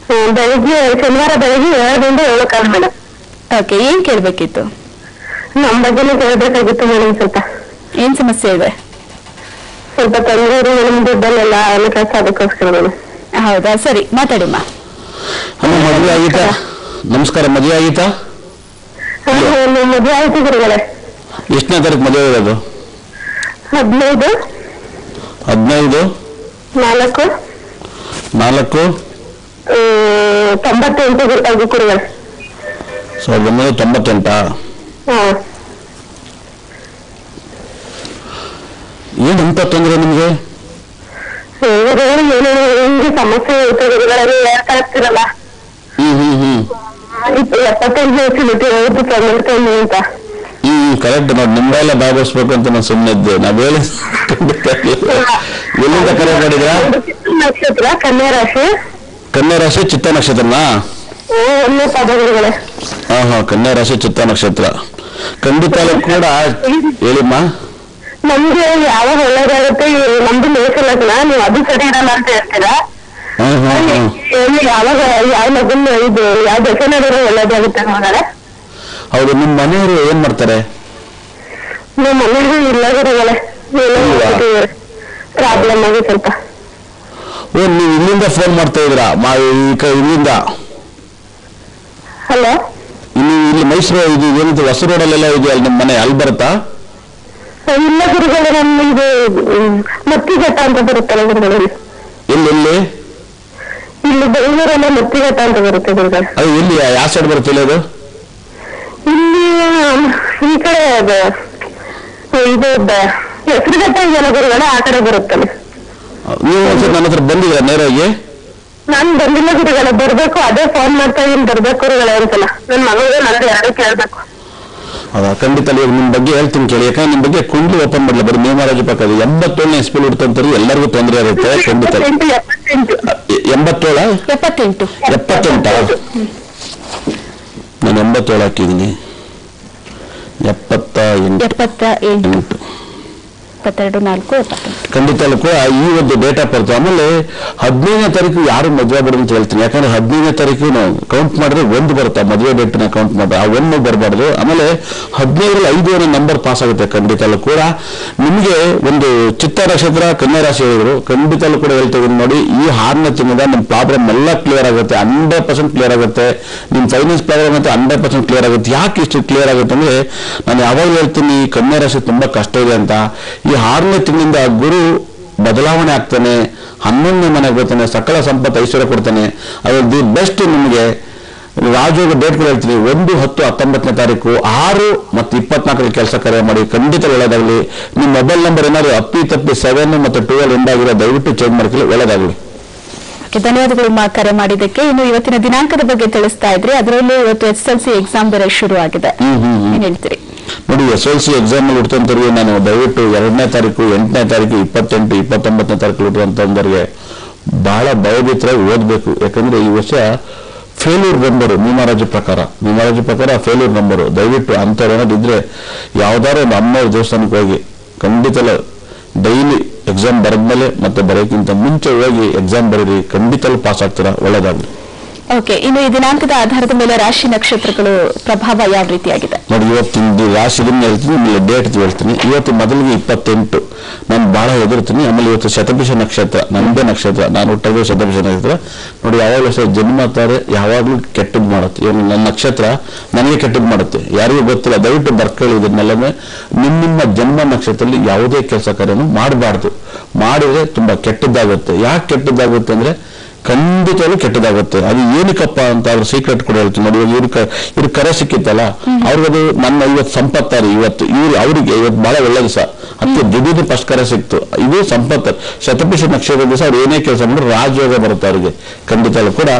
ಹ್ಮ್, ಬೆಳಿಗ್ಗೆ ಶನಿವಾರ ಬೆಳಿಗ್ಗೆ ಏಳರಿಂದ ಏಳು ಕಾಲ ಮೇಡಮ್ ಓಕೆ ಏನ್ ಕೇಳ್ಬೇಕಿತ್ತು ನಮ್ ಬಗ್ಗೆನೇ ಕೇಳ್ಬೇಕಾಗಿತ್ತು ಮೇಡಮ್ ಸ್ವಲ್ಪ ಏನ್ ಸಮಸ್ಯೆ ಇದೆ ಸ್ವಲ್ಪ ತೊಂದರೆ ಇದೆ ಮೇಡಮ್ ದುಡ್ಡಲ್ಲೆಲ್ಲ ಎಲ್ಲ ಕೆಲಸ ಅದಕ್ಕೋಸ್ಕರ ಮೇಡಮ್ ಹೌದಾ ಸರಿ ಮಾತಾಡಿಮ್ಮ ಅಮ್ಮ ಮದುವೆ ಆಗೀತಾ ನಮಸ್ಕಾರ ಮದುವೆ ಆಗೀತಾ ಮದುವೆ ಆಯ್ತು ಗುರುಗಳೇ ಎಷ್ಟನೇ ತಾರೀಕು ಮದುವೆ ಇರೋದು ಹದಿನೈದು ಹದಿನೈದು ನಾಲ್ಕು ನಾಲ್ಕು ಹ್ಮ್, ತೊಂಬತ್ತೆಂಟು ಗುರು ಗುರುಗಳೇ ಸಾವಿರದ ಒಂಬೈನೂರ ತೊಂಬತ್ತೆಂಟಾ ಹಾ ಏನು ಅಂತ ತೊಂದರೆ ನಿಮಗೆ ಇವರು ಏನೇನು ಹಿಂಗೆ ಸಮಸ್ಯೆ ಐತೆ ಗುರುಗಳಲ್ಲಿ ಹೇಳ್ತಾ ಇರ್ತೀರಲ್ಲ ಹ್ಮ್ ಹ್ಮ್ ಹ್ಮ್ ಇಪ್ಪ ಎಪ್ಪತ್ತೈದು ವಯಸ್ಸು ಬಿಟ್ಟು ಐವತ್ತು ತೊಂಬತ್ತೊಂದು ಅಂತ ಹ್ಮ್ ಕರೆಕ್ಟ್ ನೋಡಿ ನಿಂಬೆಲ್ಲ ಭಾಗವಹಿಸ್ಬೇಕು ಅಂತ ನಾನು ಸುಮ್ಮನೆ ಇದ್ದೆ ನಾವ್ ಹೇಳಿ ಖಂಡಿತ ಇಲ್ಲ. ಎಲ್ಲಿಂದ ಕರೆ ಮಾಡಿದ್ರಾ ನಕ್ಷತ್ರ ಕನ್ಯಾ ರಾಶಿ ಕನ್ಯಾ ರಾಶಿ ಚಿತ್ತ ನಕ್ಷತ್ರನಾ ಒಂದೇ ಪದ ಗುರುಗಳೇ ಹಾ ಹಾ ಕನ್ಯಾ ರಾಶಿ ಚಿತ್ತ ನಕ್ಷತ್ರ ಖಂಡಿತ ಕೂಡ ಹೇಳಿಮ್ಮ ನಮ್ಗೆ ಯಾವಾಗ ಒಳ್ಳೇದಾಗುತ್ತೆ ನಮ್ದು ಮೇಸಲಗ್ನ ನೀವು ಅದು ಸರಿ ಇರಲ್ಲ ಅಂತ ಹೇಳ್ತೀರಾ ಹ್ಮ್ ಹ್ಮ್ ಹ್ಮ್ ಏನು ಯಾವಾಗ ಯಾವ ಲಗ್ನ ಇದು ಯಾವ ದಶನವರು ಒಳ್ಳೇದಾಗುತ್ತೆ ನೋಡೋಣ ಹೌದು ನಿಮ್ಮ ಮನೆಯವರು ಏನ್ ಮಾಡ್ತಾರೆ ನಮ್ಮ ಮನೆಗೂ ಇಲ್ಲ ಗುರುಗಳೇ ಇಲ್ವಾ? ಪ್ರಾಬ್ಲಮ್ ಆಗಿ ಸ್ವಲ್ಪ ಓ ನೀವು ಇಲ್ಲಿಂದ ಫೋನ್ ಮಾಡ್ತಾ ಇದ್ರಾ ಮಾ ಈ ಕ- ಇಲ್ಲಿಂದ ಹಲೋ ಇಲ್ಲಿ ಇಲ್ಲಿ ಮೈಸೂರು ಇದು ಏನಿದೆ ಹೊಸ ರೋಡಲ್ಲೆಲ್ಲ ಇದೆಯಲ್ಲ ನಿಮ್ಮ ಮನೆ ಅಲ್ಲಿ ಬರುತ್ತಾ ಇಲ್ಲ ಗುರುಗಳೇ ನಮ್ಮ ಇದು ಹ್ಮ್, ಮತ್ತಿಘಟ್ಟ ಅಂತ ಬರುತ್ತಲ್ಲ ಗುರುಗಳಲ್ಲಿ ಎಲ್ಲಿ ಎಲ್ಲಿ ಇಲ್ಲಿ ಬೆಂಗಳೂರಲ್ಲ ಮತ್ತಿಘಟ್ಟ ಅಂತ ಬರುತ್ತೆ ಗುರುಗಳೇ ಅದು ಎಲ್ಲಿ ಯಾವ ಸೈಡ್ ಬರುತ್ತೆ ಇಲ್ಲಿ ಅದು ಇಲ್ಲಿ ಆಮ್, ಈ ಕಡೆ ಅದು ಇದು ಬ- ಹೆಸರುಘಟ್ಟ ಇದೆಯಲ್ಲ ಗುರುಗಳೇ ಆ ಕಡೆ ಬರುತ್ತಲ್ಲ ನೀವು ಒಂದ್ಸರಿ ನನ್ನ ಹತ್ರ ಬಂದಿದ್ದೀರಾ ನೇರವಾಗಿ ನಾನ್ ಬಂದಿಲ್ಲ ಗುರುಗಳೇ ಬರ್ಬೇಕು ಅದೇ ಫೋನ್ ಮಾಡ್ತಾ ಇದೀನಿ ಬರ್ಬೇಕು ಗುರುಗಳೇ ಅಂತಲ್ಲ ನನ್ ಮಗಳಿಗೆ ನಂದು ಎರಡು ಕೇಳ್ಬೇಕು ಹೌದಾ ಖಂಡಿತ ಇವಾಗ ನಿಮ್ಮ ಬಗ್ಗೆ ಹೇಳ್ತೀನಿ ಕೇಳಿ ಯಾಕಂದ್ರೆ ನಿಮ್ಮ ಬಗ್ಗೆ ಕುಂಡ್ಲಿ ಓಪನ್ ಮಾಡಲ್ಲ ಬರೀ ನೇಮರಾಜು ಪಕ್ಕ ಇದೆ ಎಂಬತ್ತೇಳನೇ ಎಸ್ಪಿ ಹುಡ್ತಂತಾರೆ ಎಲ್ಲರಿಗೂ ತೊಂದರೆ ಇರುತ್ತೆ ಖಂಡಿತ ಎಪ್ಪತ್ತೆಂಟು ಎಪ್ಪತ್ತೆಂಟು ಎ- ಎಂಬತ್ತೇಳ ಎಪ್ಪತ್ತೆಂಟು ಎಪ್ಪತ್ತೆಂಟಾ ನಾನು ಎಂಬತ್ತೇಳು ಹಾಕಿದ್ದೀನಿ ಎಪ್ಪತ್ತ ಎಂಟು ಎಪ್ಪತ್ತ ಎಂಟು ಎಂಟು ಇಪ್ಪತ್ತೆರಡು ನಾಲ್ಕು ಎಪ್ಪತ್ತೆಂಟು ಖಂಡಿತ ಕೂಡ ಈ ಒಂದು ಡೇಟ್ ಆಫ್ ಬರ್ತು ಆಮೇಲೆ ಹದಿನೈದನೇ ತಾರೀಕು ಯಾರು ಮದುವೆ ಬಿಡು ಅಂತ ಹೇಳ್ತೀನಿ ಯಾಕಂದ್ರೆ ಹದಿನೈದನೇ ತಾರೀಕು ನಾವು ಕೌಂಟ್ ಮಾಡಿದ್ರೆ ಒಂದು ಬರುತ್ತೆ ಮದುವೆ ಡೇಟ್ನ ಕೌಂಟ್ ಮಾಡಿದ್ರೆ ಆ ಒಂದು ಬರಬಾರ್ದು ಆಮೇಲೆ ಹದಿನೈದರಲ್ಲಿ ಐದು ಏನೋ ನಂಬರ್ ಪಾಸ್ ಆಗುತ್ತೆ ಖಂಡಿತಲ್ಲೂ ಕೂಡ ನಿಮಗೆ ಒಂದು ಚಿತ್ತ ನಕ್ಷತ್ರ ಕನ್ಯಾ ರಾಶಿ ಹೇಳಿದ್ರು ಖಂಡಿತಲ್ಲೂ ಕೂಡ ಹೇಳ್ತಾ ಇದೀನಿ ನೋಡಿ ಈ ಆರನೇ ತಿಂಗಳಿಂದ ನಿಮ್ಮ ಪ್ರಾಬ್ಲಮ್ ಎಲ್ಲ ಕ್ಲಿಯರ್ ಆಗುತ್ತೆ ಹಂಡ್ರೆಡ್ ಪರ್ಸೆಂಟ್ ಕ್ಲಿಯರ್ ಆಗುತ್ತೆ ನಿಮ್ಮ ಫೈನಾನ್ಸ್ ಪ್ರಾಬ್ಲಮ್ ಅಂತ ಹಂಡ್ರೆಡ್ ಪರ್ಸೆಂಟ್ ಕ್ಲಿಯರ್ ಆಗುತ್ತೆ ಯಾಕೆ ಇಷ್ಟು ಕ್ಲಿಯರ್ ಆಗುತ್ತೆ ಅಂದ್ರೆ ನಾನು ಯಾವಾಗಲೂ ಹೇಳ್ತೀನಿ ಈ ಕನ್ಯಾ ರಾಶಿ ತುಂಬಾ ಕಷ್ಟ ಇದೆ ಅಂತ ಈ ಆರನೇ ತಿಂಗಳಿಂದ ಗುರು ಬದಲಾವಣೆ ಆಗ್ತಾನೆ ಹನ್ನೊಂದನೇ ಮನೆಗೆ ಬರ್ತಾನೆ ಸಕಲ ಸಂಪತ್ತು ಐಶ್ವರ್ಯ ಕೊಡ್ತಾನೆ ಅದು ದಿ ಬೆಸ್ಟ್ ನಿಮಗೆ ರಾಜಯೋಗ ಡೇಟ್ಗಳು ಹೇಳ್ತೀನಿ ಒಂದು ಹತ್ತು ಹತ್ತೊಂಬತ್ತನೇ ತಾರೀಕು ಆರು ಮತ್ತು ಇಪ್ಪತ್ನಾಲ್ಕರಲ್ಲಿ ಕೆಲಸ ಕಾರ್ಯ ಮಾಡಿ ಖಂಡಿತ ಒಳ್ಳೇದಾಗಲಿ ನಿಮ್ಮ ಮೊಬೈಲ್ ನಂಬರ್ ಏನಾದ್ರು ಅಪ್ಪಿ ತಪ್ಪಿ ಸೆವೆನ್ ಮತ್ತು ಟ್ವೆಲ್ ಎಂಡಾಗಿರೋ ದಯವಿಟ್ಟು ಚೇಂಜ್ ಮಾಡ್ಕೊಳ್ಳಿ ಒಳ್ಳೇದಾಗಲಿ ಓಕೆ ಧನ್ಯವಾದಗಳು ಮಾ ಕರೆ ಮಾಡಿದ್ದಕ್ಕೆ ಇನ್ನು ಇವತ್ತಿನ ದಿನಾಂಕದ ಬಗ್ಗೆ ತಿಳಿಸ್ತಾ ಇದ್ರಿ ಅದರಲ್ಲೂ ಇವತ್ತು ಎಸ್ ಎಲ್ ಸಿ ಎಕ್ಸಾಮ್ ಬೇರೆ ಶುರು ಆಗಿದೆ ಹ್ಮ್ ಹ್ಮ್ ಹ್ಮ್ ಏನ್ ಹೇಳ್ತೀರಿ ನೋಡಿ ಎಸ್ ಎಲ್ ಸಿ ಎಕ್ಸಾಮ್ ಅಲ್ಲಿ ಹುಡ್ತಂತವ್ರಿಗೆ ನಾನು ದಯವಿಟ್ಟು ಎರಡನೇ ತಾರೀಕು ಎಂಟನೇ ತಾರೀಕು ಇಪ್ಪತ್ತೆಂಟು ಇಪ್ಪತ್ತೊಂಬತ್ತನೇ ತಾರೀಕು ಹುಡುಗಂತಂದವ್ರಿಗೆ ಬಹಳ ಭಯಭೀತರಾಗಿ ಓದಬೇಕು ಯಾಕಂದ್ರೆ ಈ ವರ್ಷ ಫೇಲ್ಯೂರ್ ನಂಬರು ಮೀಮಾರಾಜು ಪ್ರಕಾರ ಮೀಮಾರಾಜು ಪ್ರಕಾರ ಫೇಲ್ಯೂರ್ ನಂಬರು ದಯವಿಟ್ಟು ಅಂಥವ್ರು ಏನಾದ್ರು ಇದ್ರೆ ಯಾವ್ದಾದ್ರು ಒಂದು ಅಮ್ಮವ್ರ ದೇವಸ್ಥಾನಕ್ಕೆ ಹೋಗಿ ಖಂಡಿತಲ್ಲ ಡೈಲಿ ಎಕ್ಸಾಮ್ ಬರೆದ್ಮೇಲೆ ಮತ್ತೆ ಬರೋಕ್ಕಿಂತ ಮುಂಚೆ ಹೋಗಿ ಎಕ್ಸಾಮ್ ಬರೀರಿ ಖಂಡಿತಲ್ಲೂ ಪಾಸ್ ಆಗ್ತೀರಾ ಒಳ್ಳೇದಾಗಲಿ ಓಕೆ ಇನ್ನು ಈ ದಿನಾಂಕದ ಆಧಾರದ ಮೇಲೆ ರಾಶಿ ನಕ್ಷತ್ರಗಳು ಪ್ರಭಾವ ಯಾವ ರೀತಿಯಾಗಿದೆ ನೋಡಿ ಇವತ್ತಿನ ರಾಶಿ ದಿನ ಹೇಳ್ತೀನಿ ಆಮೇಲೆ ಡೇಟ್ ಹೇಳ್ತೀನಿ ಇವತ್ತು ಮೊದಲಿಗೆ ಇಪ್ಪತ್ತೆಂಟು ನಾನು ಬಹಳ ಹೆದರ್ತೀನಿ ಆಮೇಲೆ ಇವತ್ತು ಶತಭಿಷ ನಕ್ಷತ್ರ ನಂದೇ ನಕ್ಷತ್ರ ನಾನು ಹುಟ್ಟೋದು ಶತಭಿಷ ನಕ್ಷತ್ರ ನೋಡಿ ಯಾವಾಗಲೂ ಸಹ ಜನ್ಮ ತಾರೆ ಯಾವಾಗಲೂ ಕೆಟ್ಟದ್ದು ಮಾಡುತ್ತೆ ಏನು ನನ್ನ ನಕ್ಷತ್ರ ನನಗೆ ಕೆಟ್ಟದ್ದು ಮಾಡುತ್ತೆ ಯಾರಿಗೂ ಗೊತ್ತಿಲ್ಲ ದಯವಿಟ್ಟು ಬರ್ಕೊಳ್ಳಿ ಇದನ್ನೆಲ್ಲವೇ ನಿಮ್ಮ ನಿಮ್ಮ ಜನ್ಮ ನಕ್ಷತ್ರದಲ್ಲಿ ಯಾವುದೇ ಕೆಲಸ ಕಾರ್ಯನೂ ಮಾಡಬಾರ್ದು ಮಾಡಿದ್ರೆ ತುಂಬಾ ಕೆಟ್ಟದ್ದಾಗುತ್ತೆ ಯಾಕೆ ಕೆಟ್ಟದ್ದಾಗುತ್ತೆ ಅಂದ್ರೆ ಖಂಡಿತವಾಗ್ಲೂ ಕೆಟ್ಟದಾಗುತ್ತೆ ಅದು ಏನಕ್ಕಪ್ಪ ಅಂತ ಅವ್ರ ಸೀಕ್ರೆಟ್ ಕೂಡ ಹೇಳ್ತೀನಿ ನೋಡಿ ಇವ್ರ ಇವ್ರ ಕರೆ ಸಿಕ್ಕಿತ್ತಲ್ಲ ಅವ್ರಿಗದು ನನ್ನ ಇವತ್ತು ಸಂಪತ್ತಾರೆ ಇವತ್ತು ಇವ್ರು ಅವರಿಗೆ ಇವತ್ತು ಬಹಳ ಒಳ್ಳೆ ದಿವಸ ಅದಕ್ಕೆ ದುಡ್ಡಿನ ಫಸ್ಟ್ ಕರೆ ಸಿಕ್ತು ಇದು ಸಂಪತ್ತು ಶತಪಿಷ ನಕ್ಷತ್ರ ದಿವಸ ಅವ್ರು ಏನೇ ಕೆಲಸ ಮಾಡಿದ್ರು ರಾಜಯೋಗ ಬರುತ್ತೆ ಅವರಿಗೆ ಖಂಡಿತಲ್ಲೂ ಕೂಡ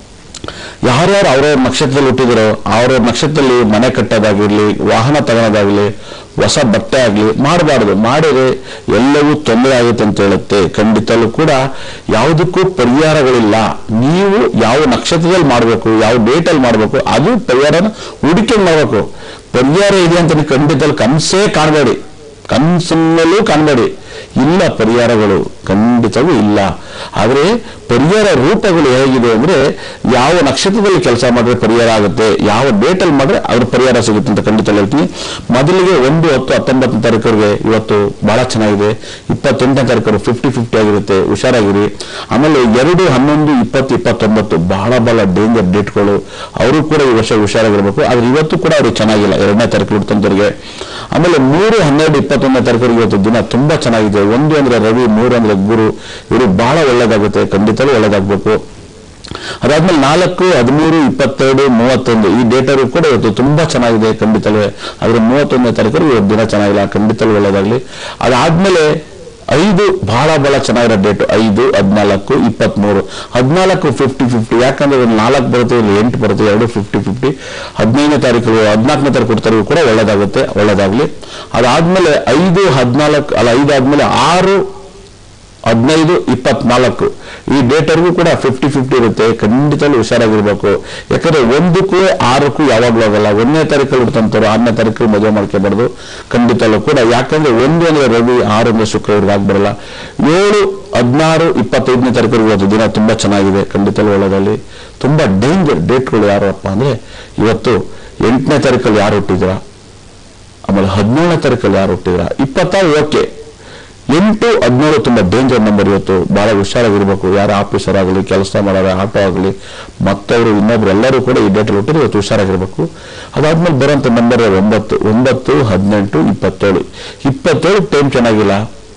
ಯಾರ್ಯಾರು ಅವ್ರವ್ರ ನಕ್ಷತ್ರದಲ್ಲಿ ಹುಟ್ಟಿದಿರೋ ಅವ್ರವ್ರ ನಕ್ಷತ್ರದಲ್ಲಿ ಮನೆ ಕಟ್ಟೋದಾಗಿರ್ಲಿ ವಾಹನ ತಗೊಳೋದಾಗ್ಲಿ ಹೊಸ ಬಟ್ಟೆ ಆಗಲಿ ಮಾಡಬಾರ್ದು ಮಾಡಿದ್ರೆ ಎಲ್ಲವೂ ತೊಂದರೆ ಆಗುತ್ತೆ ಅಂತ ಹೇಳುತ್ತೆ ಖಂಡಿತಲ್ಲೂ ಕೂಡ ಯಾವುದಕ್ಕೂ ಪರಿಹಾರಗಳಿಲ್ಲ ನೀವು ಯಾವ ನಕ್ಷತ್ರದಲ್ಲಿ ಮಾಡಬೇಕು ಯಾವ ಡೇಟಲ್ಲಿ ಮಾಡಬೇಕು ಅದು ಪರಿಹಾರನ ಹುಡುಕಿ ಮಾಡಬೇಕು ಪರಿಹಾರ ಇದೆ ಅಂತ ನೀವು ಖಂಡಿತಲ್ಲಿ ಕನಸೇ ಕಾಣಬೇಡಿ ಕನಸಲ್ಲೂ ಕಾಣಬೇಡಿ ಇಲ್ಲ ಪರಿಹಾರಗಳು ಖಂಡಿತವೂ ಇಲ್ಲ ಆದರೆ ಪರಿಹಾರ ರೂಪಗಳು ಹೇಗಿದೆ ಅಂದ್ರೆ ಯಾವ ನಕ್ಷತ್ರದಲ್ಲಿ ಕೆಲಸ ಮಾಡಿದ್ರೆ ಪರಿಹಾರ ಆಗುತ್ತೆ ಯಾವ ಡೇಟಲ್ಲಿ ಮಾಡಿದ್ರೆ ಅದ್ರ ಪರಿಹಾರ ಸಿಗುತ್ತೆ ಅಂತ ಖಂಡಿತ ಹೇಳ್ತೀನಿ ಮೊದಲಿಗೆ ಒಂದು ಹತ್ತು ಹತ್ತೊಂಬತ್ತನೇ ತಾರೀಕರಿಗೆ ಇವತ್ತು ಬಹಳ ಚೆನ್ನಾಗಿದೆ ಇಪ್ಪತ್ತೆಂಟನೇ ತಾರೀಕು ಫಿಫ್ಟಿ ಫಿಫ್ಟಿ ಆಗಿರುತ್ತೆ ಹುಷಾರಾಗಿರಿ ಆಮೇಲೆ ಎರಡು ಹನ್ನೊಂದು ಇಪ್ಪತ್ತು ಇಪ್ಪತ್ತೊಂಬತ್ತು ಬಹಳ ಬಹಳ ಡೇಂಜರ್ ಡೇಟ್ಗಳು ಅವರು ಕೂಡ ಈ ವರ್ಷ ಹುಷಾರಾಗಿರ್ಬೇಕು ಆದ್ರೆ ಇವತ್ತು ಕೂಡ ಅವ್ರಿಗೆ ಚೆನ್ನಾಗಿಲ್ಲ ಎರಡನೇ ತಾರೀಕು ಹುಡ್ತಂತವ್ರಿಗೆ ಆಮೇಲೆ ಮೂರು ಹನ್ನೆರಡು ಇಪ್ಪತ್ತೊಂದನೇ ತಾರೀಕು ಇವತ್ತು ದಿನ ತುಂಬಾ ಚೆನ್ನಾಗಿದೆ ಒಂದು ಅಂದ್ರೆ ರವಿ ಮೂರು ಅಂದ್ರೆ ಗುರು ಇವರು ಬಹಳ ಒಳ್ಳೇದಾಗುತ್ತೆ ಖಂಡಿತಲೂ ಒಳ್ಳೇದಾಗಬೇಕು ಅದಾದ್ಮೇಲೆ ನಾಲ್ಕು ಹದಿಮೂರು ಇಪ್ಪತ್ತೆರಡು ಮೂವತ್ತೊಂದು ಈ ಡೇಟರು ಕೂಡ ಇವತ್ತು ತುಂಬಾ ಚೆನ್ನಾಗಿದೆ ಖಂಡಿತಲೂ ಆದ್ರೆ ಮೂವತ್ತೊಂದನೇ ತಾರೀಕು ಇವತ್ತು ದಿನ ಚೆನ್ನಾಗಿಲ್ಲ ಖಂಡಿತಲೂ ಒಳ್ಳೇದಾಗ್ಲಿ ಅದಾದ್ಮೇಲೆ ಐದು ಬಹಳ ಬಹಳ ಚೆನ್ನಾಗಿರೋ ಡೇಟ್ ಐದು ಹದಿನಾಲ್ಕು ಇಪ್ಪತ್ಮೂರು ಹದಿನಾಲ್ಕು ಫಿಫ್ಟಿ ಫಿಫ್ಟಿ ಯಾಕಂದ್ರೆ ಒಂದು ನಾಲ್ಕು ಬರುತ್ತೆ ಇಲ್ಲಿ ಎಂಟು ಬರುತ್ತೆ ಎರಡು ಫಿಫ್ಟಿ ಫಿಫ್ಟಿ ಹದಿನೈದನೇ ತಾರೀಕು ಹದಿನಾಲ್ಕನೇ ತಾರೀಕು ಕೊಡ್ತಾರೆ ಕೂಡ ಒಳ್ಳೇದಾಗುತ್ತೆ ಒಳ್ಳೇದಾಗ್ಲಿ ಅದಾದ್ಮೇಲೆ ಐದು ಹದಿನಾಲ್ಕು ಅಲ್ಲ ಐದು ಆದ್ಮೇಲೆ ಆರು ಹದಿನೈದು ಇಪ್ಪತ್ನಾಲ್ಕು ಈ ಡೇಟರ್ಗೂ ಕೂಡ ಫಿಫ್ಟಿ ಫಿಫ್ಟಿ ಇರುತ್ತೆ ಖಂಡಿತಲೂ ಹುಷಾರಾಗಿರ್ಬೇಕು ಯಾಕಂದ್ರೆ ಒಂದಕ್ಕೂ ಆರಕ್ಕೂ ಯಾವಾಗಲೂ ಆಗಲ್ಲ ಒಂದನೇ ತಾರೀಕಲ್ಲಿ ಹುಡ್ತಂತವ್ರು ಆರನೇ ತಾರೀಕು ಮದುವೆ ಮಾಡ್ಕೋಬಾರ್ದು ಖಂಡಿತಲೂ ಕೂಡ ಯಾಕಂದ್ರೆ ಒಂದು ಅಂದ್ರೆ ರವಿ ಆರು ಅಂದ್ರೆ ಶುಕ್ರ ಇವ್ರಿಗೆ ಆಗ್ಬರಲ್ಲ ಏಳು ಹದಿನಾರು ಇಪ್ಪತ್ತೈದನೇ ತಾರೀಕು ಇವತ್ತು ದಿನ ತುಂಬಾ ಚೆನ್ನಾಗಿದೆ ಖಂಡಿತಲೂ ಒಳ್ಳೆದಲ್ಲಿ ತುಂಬಾ ಡೇಂಜರ್ ಡೇಟ್ಗಳು ಯಾರಪ್ಪ ಅಂದ್ರೆ ಇವತ್ತು ಎಂಟನೇ ತಾರೀಕಲ್ಲಿ ಯಾರು ಹುಟ್ಟಿದ್ರ ಆಮೇಲೆ ಹದಿನೇಳನೇ ತಾರೀಕಲ್ಲಿ ಯಾರು ಹುಟ್ಟಿದ್ರ ಇಪ್ಪತ್ತಾರು ಓಕೆ ಎಂಟು ಹದಿನೇಳು ತುಂಬಾ ಡೇಂಜರ್ ನಂಬರ್ ಇವತ್ತು ಬಹಳ ಹುಷಾರಾಗಿರ್ಬೇಕು ಯಾರು ಆಫೀಸರ್ ಆಗಲಿ ಕೆಲಸ ಮಾಡೋರು ಆಟೋ ಆಗಲಿ ಮತ್ತವರು ಇನ್ನೊಬ್ರು ಎಲ್ಲರೂ ಕೂಡ ಈ ಡೇಟಲ್ಲಿ ಹುಟ್ಟಿದ್ರೆ ಇವತ್ತು ಹುಷಾರಾಗಿರ್ಬೇಕು ಅದಾದ್ಮೇಲೆ ಬರುವಂತ ನಂಬರ್ ಒಂಬತ್ತು ಒಂಬತ್ತು ಹದಿನೆಂಟು ಇಪ್ಪತ್ತೇಳು ಇಪ್ಪತ್ತೇಳು ಟೈಮ್ ಚೆನ್ನಾಗಿಲ್ಲ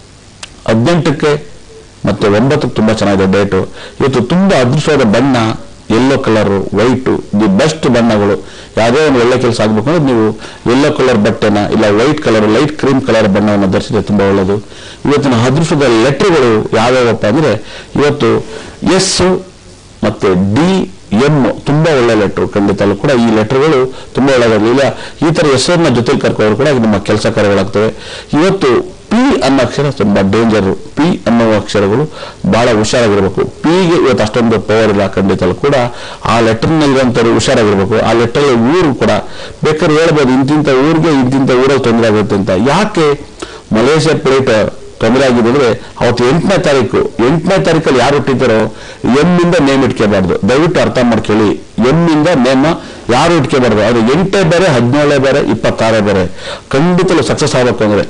ಹದಿನೆಂಟಕ್ಕೆ ಮತ್ತೆ ಒಂಬತ್ತಕ್ಕೆ ತುಂಬಾ ಚೆನ್ನಾಗಿದೆ ಡೇಟು ಇವತ್ತು ತುಂಬಾ ಅದೃಷ್ಟವಾದ ಬಣ್ಣ yellow colour white the best ಬಣ್ಣಗಳು ಯಾವುದೇ ಒಂದು ಒಳ್ಳೆ ಕೆಲಸ ಆಗ್ಬೇಕು ಅಂದ್ರೆ ನೀವು ಯೆಲ್ಲೋ ಕಲರ್ ಬಟ್ಟೆನ ಇಲ್ಲ white colour light cream colour ಬಣ್ಣವನ್ನು ಧರಿಸಿದ್ರೆ ತುಂಬಾ ಒಳ್ಳೆಯದು ಇವತ್ತಿನ ಅದೃಷ್ಟದ ಲೆಟರ್ಗಳು ಯಾವ್ಯಾವಪ್ಪ ಅಂದ್ರೆ ಇವತ್ತು ಎಸ್ ಮತ್ತೆ ಡಿ ಎಂ ತುಂಬಾ ಒಳ್ಳೆ ಲೆಟರ್ ಖಂಡಿತಲ್ಲೂ ಕೂಡ ಈ ಲೆಟರ್ಗಳು ತುಂಬಾ ಒಳ್ಳೆಯದಾಗಲಿಲ್ಲ ಈ ತರ ಹೆಸರನ್ನ ಜೊತೆಲಿ ಕರ್ಕೊಂಡು ಕೂಡ ನಿಮ್ಮ ಕೆಲಸ ಕಾರ್ಯಗಳಾಗ್ತವೆ ಇವತ್ತು ಪಿ ಅನ್ನೋ ಅಕ್ಷರ ತುಂಬಾ ಡೇಂಜರ್ ಪಿ ಅನ್ನೋ ಅಕ್ಷರಗಳು ಬಹಳ ಹುಷಾರಾಗಿರ್ಬೇಕು ಪಿಗೆ ಇವತ್ತು ಅಷ್ಟೊಂದು ಪವರ್ ಇಲ್ಲ ಖಂಡಿತಲ್ಲೂ ಕೂಡ ಆ ಲೆಟರ್ನಲ್ಲಿರುವಂಥವ್ರು ಹುಷಾರಾಗಿರ್ಬೇಕು ಆ ಲೆಟರ್ ಊರು ಕೂಡ ಬೇಕಾದ್ರೆ ಹೇಳ್ಬೋದು ಇಂತಿಂತ ಊರಿಗೆ ಇಂತಿಂತ ಊರಲ್ಲಿ ತೊಂದರೆ ಆಗುತ್ತೆ ಅಂತ ಯಾಕೆ ಮಲೇಷ್ಯಾ ಪ್ಲೇಟ್ ತೊಂದರೆ ಆಗಿದೆ ಅಂದ್ರೆ ಅವತ್ತು ಎಂಟನೇ ತಾರೀಕು ಎಂಟನೇ ತಾರೀಕಲ್ಲಿ ಯಾರು ಹುಟ್ಟಿದ್ದಾರೋ ಎಮ್ಮಿಂದ ನೇಮ್ ಇಟ್ಕೋಬಾರ್ದು ದಯವಿಟ್ಟು ಅರ್ಥ ಮಾಡ್ಕೊಳ್ಳಿ ಎಮ್ಮಿಂದ ನೇಮ ಯಾರು ಇಟ್ಕೋಬಾರ್ದು ಅದು ಎಂಟೇ ಬೇರೆ ಹದಿನೇಳೇ ಬೇರೆ ಇಪ್ಪತ್ತಾರೇ ಬೇರೆ ಖಂಡಿತಲು ಸಕ್ಸಸ್ ಆಗಬೇಕು ಅಂದ್ರೆ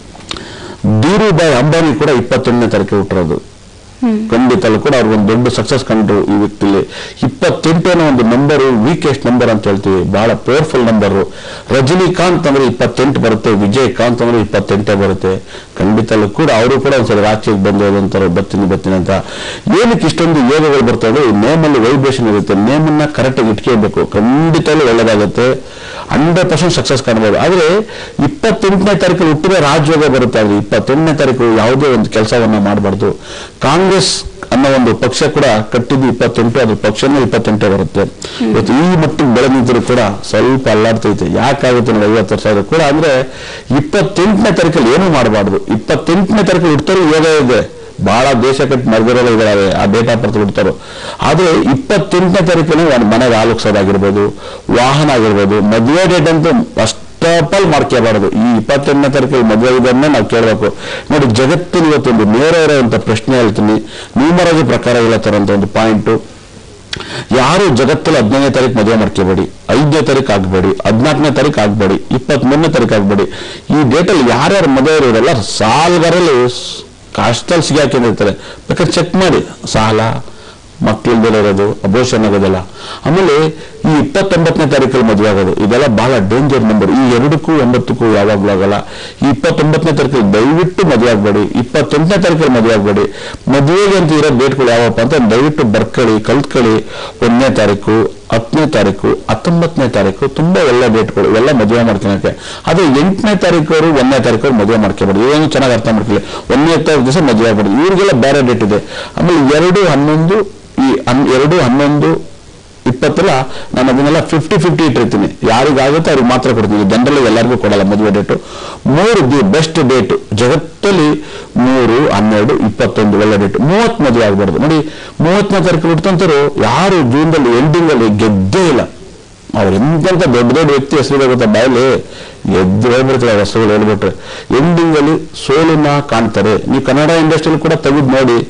ಧೀರುಭಾಯ್ ಅಂಬಾನಿ ಕೂಡ ಇಪ್ಪತ್ತೊಂದನೇ ತಾರೀಕು ಹುಟ್ಟಿರೋದು ಖಂಡಿತಲ್ಲೂ ಕೂಡ ಅವ್ರಿಗೆ ಒಂದು ದೊಡ್ಡ ಸಕ್ಸಸ್ ಕಂಡ್ರು ಈ ವ್ಯಕ್ತಿಲಿ ಇಪ್ಪತ್ತೆಂಟನೇ ಒಂದು ನಂಬರು ವೀಕೆಸ್ಟ್ ನಂಬರ್ ಅಂತ ಹೇಳ್ತೀವಿ ಬಹಳ ಪವರ್ಫುಲ್ ನಂಬರು ರಜನಿಕಾಂತ್ ಅಂದ್ರೆ ಇಪ್ಪತ್ತೆಂಟು ಬರುತ್ತೆ ವಿಜಯಕಾಂತ್ ಅಂದ್ರೆ ಇಪ್ಪತ್ತೆಂಟೇ ಬರುತ್ತೆ ಖಂಡಿತಲ್ಲೂ ಕೂಡ ಅವರು ಕೂಡ ಒಂದ್ಸಲ ರಾಜ್ಯಕ್ಕೆ ಬಂದು ಅಂತಾರೆ ಬರ್ತೀನಿ ಬರ್ತೀನಿ ಅಂತ ಏನಕ್ಕೆ ಇಷ್ಟೊಂದು ಯೋಗಗಳು ಬರ್ತವೆ ನೇಮಲ್ಲಿ ವೈಬ್ರೇಷನ್ ಇರುತ್ತೆ ನೇಮನ್ನ ಕರೆಕ್ಟಾಗಿ ಇಟ್ಕೋಬೇಕು ಖಂಡಿತಲ್ಲೂ ಒಳ್ಳೇದಾಗುತ್ತೆ ಹಂಡ್ರೆಡ್ ಪರ್ಸೆಂಟ್ ಸಕ್ಸಸ್ ಕಾಣ್ಬೋದು ಆದ್ರೆ ಇಪ್ಪತ್ತೆಂಟನೇ ತಾರೀಕು ಹುಟ್ಟಿರೋ ರಾಜಯೋಗ ಬರುತ್ತೆ ಆದ್ರೆ ಇಪ್ಪತ್ತೆಂಟನೇ ತಾರೀಕು ಯಾವುದೇ ಒಂದು ಕೆಲಸವನ್ನ ಮಾಡಬಾರ್ದು ಕಾಂಗ್ರೆಸ್ ಅನ್ನೋ ಒಂದು ಪಕ್ಷ ಕೂಡ ಕಟ್ಟಿದ್ದು ಇಪ್ಪತ್ತೆಂಟು ಅದ್ರ ಪಕ್ಷನೂ ಇಪ್ಪತ್ತೆಂಟೇ ಬರುತ್ತೆ ಇವತ್ತು ಈ ಮಟ್ಟಿಗೆ ಬೆಳೆ ನಿಂತರೂ ಕೂಡ ಸ್ವಲ್ಪ ಅಲ್ಲಾಡ್ತೈತೆ ಯಾಕಾಗುತ್ತೆ ನೋಡಿ ಐವತ್ತು ವರ್ಷ ಆದ್ರೂ ಕೂಡ ಅಂದ್ರೆ ಇಪ್ಪತ್ತೆಂಟನೇ ತಾರೀಕಲ್ಲಿ ಏನೂ ಮಾಡಬಾರ್ದು ಇಪ್ಪತ್ತೆಂಟನೇ ತಾರೀಕು ಹುಡ್ತಾರೆ ಯೋಗ ಇದೆ ಬಹಳ ದೇಶ ಕಟ್ಟಿ ಮರ್ದಿರೋಲ್ಲ ಇದಾವೆ ಆ ಡೇಟಾ ಬರ್ತು ಬಿಡ್ತಾರೋ ಆದ್ರೆ ಇಪ್ಪತ್ತೆಂಟನೇ ತಾರೀಕಿನ ಒಂದು ಮನೆಗೆ ಆಲೋಕ್ಸೋದಾಗಿರ್ಬೋದು ವಾಹನ ಆಗಿರ್ಬೋದು ಮದುವೆ ಡೇಟ್ ಅಂತೂ ಫಸ್ಟ್ ಆಫ್ ಆಲ್ ಮಾಡ್ಕೋಬಾರದು ಈ ಇಪ್ಪತ್ತೆಂಟನೇ ತಾರೀಕು ಮದುವೆ ಇದನ್ನೇ ನಾವು ಕೇಳಬೇಕು ನೋಡಿ ಜಗತ್ತಿನ ಇವತ್ತೊಂದು ನೇರ ಇರುವಂತ ಪ್ರಶ್ನೆ ಹೇಳ್ತೀನಿ ನ್ಯೂಮರಾಜಿ ಪ್ರಕಾರ ಇಲ್ಲ ತರಂತ ಒಂದು ಪಾಯಿಂಟು ಯಾರು ಜಗತ್ತಲ್ಲಿ ಹದಿನೈದನೇ ತಾರೀಕು ಮದುವೆ ಮಾಡ್ಕೋಬೇಡಿ ಐದನೇ ತಾರೀಕು ಆಗ್ಬೇಡಿ ಹದಿನಾಲ್ಕನೇ ತಾರೀಕು ಆಗ್ಬೇಡಿ ಇಪ್ಪತ್ಮೂರನೇ ತಾರೀಕು ಆಗ್ಬೇಡಿ ಈ ಡೇಟಲ್ಲಿ ಯಾರ್ಯಾರು ಮದುವೆ ಇರೋರಲ್ಲ ಸಾಲ್ಗಾರಲ್ಲಿ ಕಷ್ಟದಲ್ಲಿ ಸಿಗಾಕೊಂಡಿರ್ತಾರೆ ಬೇಕಾದ್ರೆ ಚೆಕ್ ಮಾಡಿ ಸಾಲ ಮಕ್ಕಳಿಲ್ದೆಲ್ಲ ಇರೋದು ಅಬೋಷನ್ ಆಗೋದೆಲ್ಲ ಆಮೇಲೆ ಈ ಇಪ್ಪತ್ತೊಂಬತ್ತನೇ ತಾರೀಕಲ್ಲಿ ಮದುವೆ ಆಗೋದು ಇದೆಲ್ಲ ಬಹಳ ಡೇಂಜರ್ ನಂಬರ್ ಈ ಎರಡಕ್ಕೂ ಒಂಬತ್ತಕ್ಕೂ ಯಾವಾಗಲೂ ಆಗಲ್ಲ ಈ ಇಪ್ಪತ್ತೊಂಬತ್ತನೇ ತಾರೀಕಲ್ಲಿ ದಯವಿಟ್ಟು ಮದುವೆ ಆಗಬೇಡಿ ಇಪ್ಪತ್ತೆಂಟನೇ ತಾರೀಕಲ್ಲಿ ಮದುವೆ ಆಗಬೇಡಿ ಮದುವೆಗೆ ಅಂತ ಇರೋ ಡೇಟ್ಗಳು ಯಾವಪ್ಪ ಅಂತ ದಯವಿಟ್ಟು ಬರ್ಕೊಳ್ಳಿ ಕಲ್ತ್ಕೊಳ್ಳಿ ಒಂದನೇ ತಾರೀಕು ಹತ್ತನೇ ತಾರೀಕು ಹತ್ತೊಂಬತ್ತನೇ ತಾರೀಕು ತುಂಬಾ ಒಳ್ಳೆ ಡೇಟ್ಗಳು ಇವೆಲ್ಲ ಮದುವೆ ಮಾಡ್ಕೊಳಕ್ಕೆ ಅದೇ ಎಂಟನೇ ತಾರೀಕು ಒಂದನೇ ತಾರೀಕು ಮದುವೆ ಮಾಡ್ಕೊಬಾರ್ದು ಏನು ಚೆನ್ನಾಗಿ ಅರ್ಥ ಮಾಡ್ಕೊಳ್ಳಿ ಒಂದನೇ ತಾರೀಕು ದಿವಸ ಮದುವೆ ಆಗ್ಬಾರ್ದು ಇವ್ರಿಗೆಲ್ಲ ಬೇರೆ ಡೇಟ್ ಇದೆ ಆಮೇಲೆ ಎರಡು ಹನ್ನೊಂದು ಈ ಹನ್- ಎರಡು ಹನ್ನೊಂದು ಇಪ್ಪತ್ತಲ್ಲ ನಾನು ಅದನ್ನೆಲ್ಲ ಫಿಫ್ಟಿ ಫಿಫ್ಟಿ ಇಟ್ಟಿರ್ತೀನಿ ಯಾರಿಗಾಗುತ್ತೆ ಅವ್ರಿಗೆ ಮಾತ್ರ ಕೊಡ್ತೀನಿ ಜನರಲ್ಲಿ ಎಲ್ಲರಿಗೂ ಕೊಡಲ್ಲ ಮದುವೆ ಡೇಟು ಮೂರು ದಿ ಬೆಸ್ಟ್ ಡೇಟ್ ಜಗತ್ತಲ್ಲಿ ಮೂರು ಹನ್ನೆರಡು ಇಪ್ಪತ್ತೊಂದು ಒಳ್ಳೆ ಡೇಟ್ ಮೂವತ್ತು ಮದುವೆ ಆಗ್ಬಾರ್ದು ನೋಡಿ ಮೂವತ್ತನೇ ತಾರೀಕು ಬಿಡ್ತಂತರು ಯಾರು ಜೂನ್ದಲ್ಲಿ ಎಂಡಿಂಗ್ ಅಲ್ಲಿ ಗೆದ್ದೇ ಇಲ್ಲ ಅವ್ರು ಎಂತೆಂತ ದೊಡ್ಡ ದೊಡ್ಡ ವ್ಯಕ್ತಿ ಹೆಸರು ಗೊತ್ತಾ ಬಾಯಲ್ಲಿ ಎದ್ದು ಹೇಳ್ಬಿಡ್ತಾರೆ ಅವ್ರ ಹೆಸರುಗಳು ಹೇಳ್ಬಿಟ್ರೆ ಎಂಡಿಂಗ್ ಅಲ್ಲಿ ಸೋಲನ್ನ ಕಾಣ್ತಾರೆ ನೀವು ಕನ್ನಡ ಇಂಡಸ್ಟ್ರಿಯಲ್ಲಿ ಕೂಡ ತೆಗೆದು ನೋಡಿ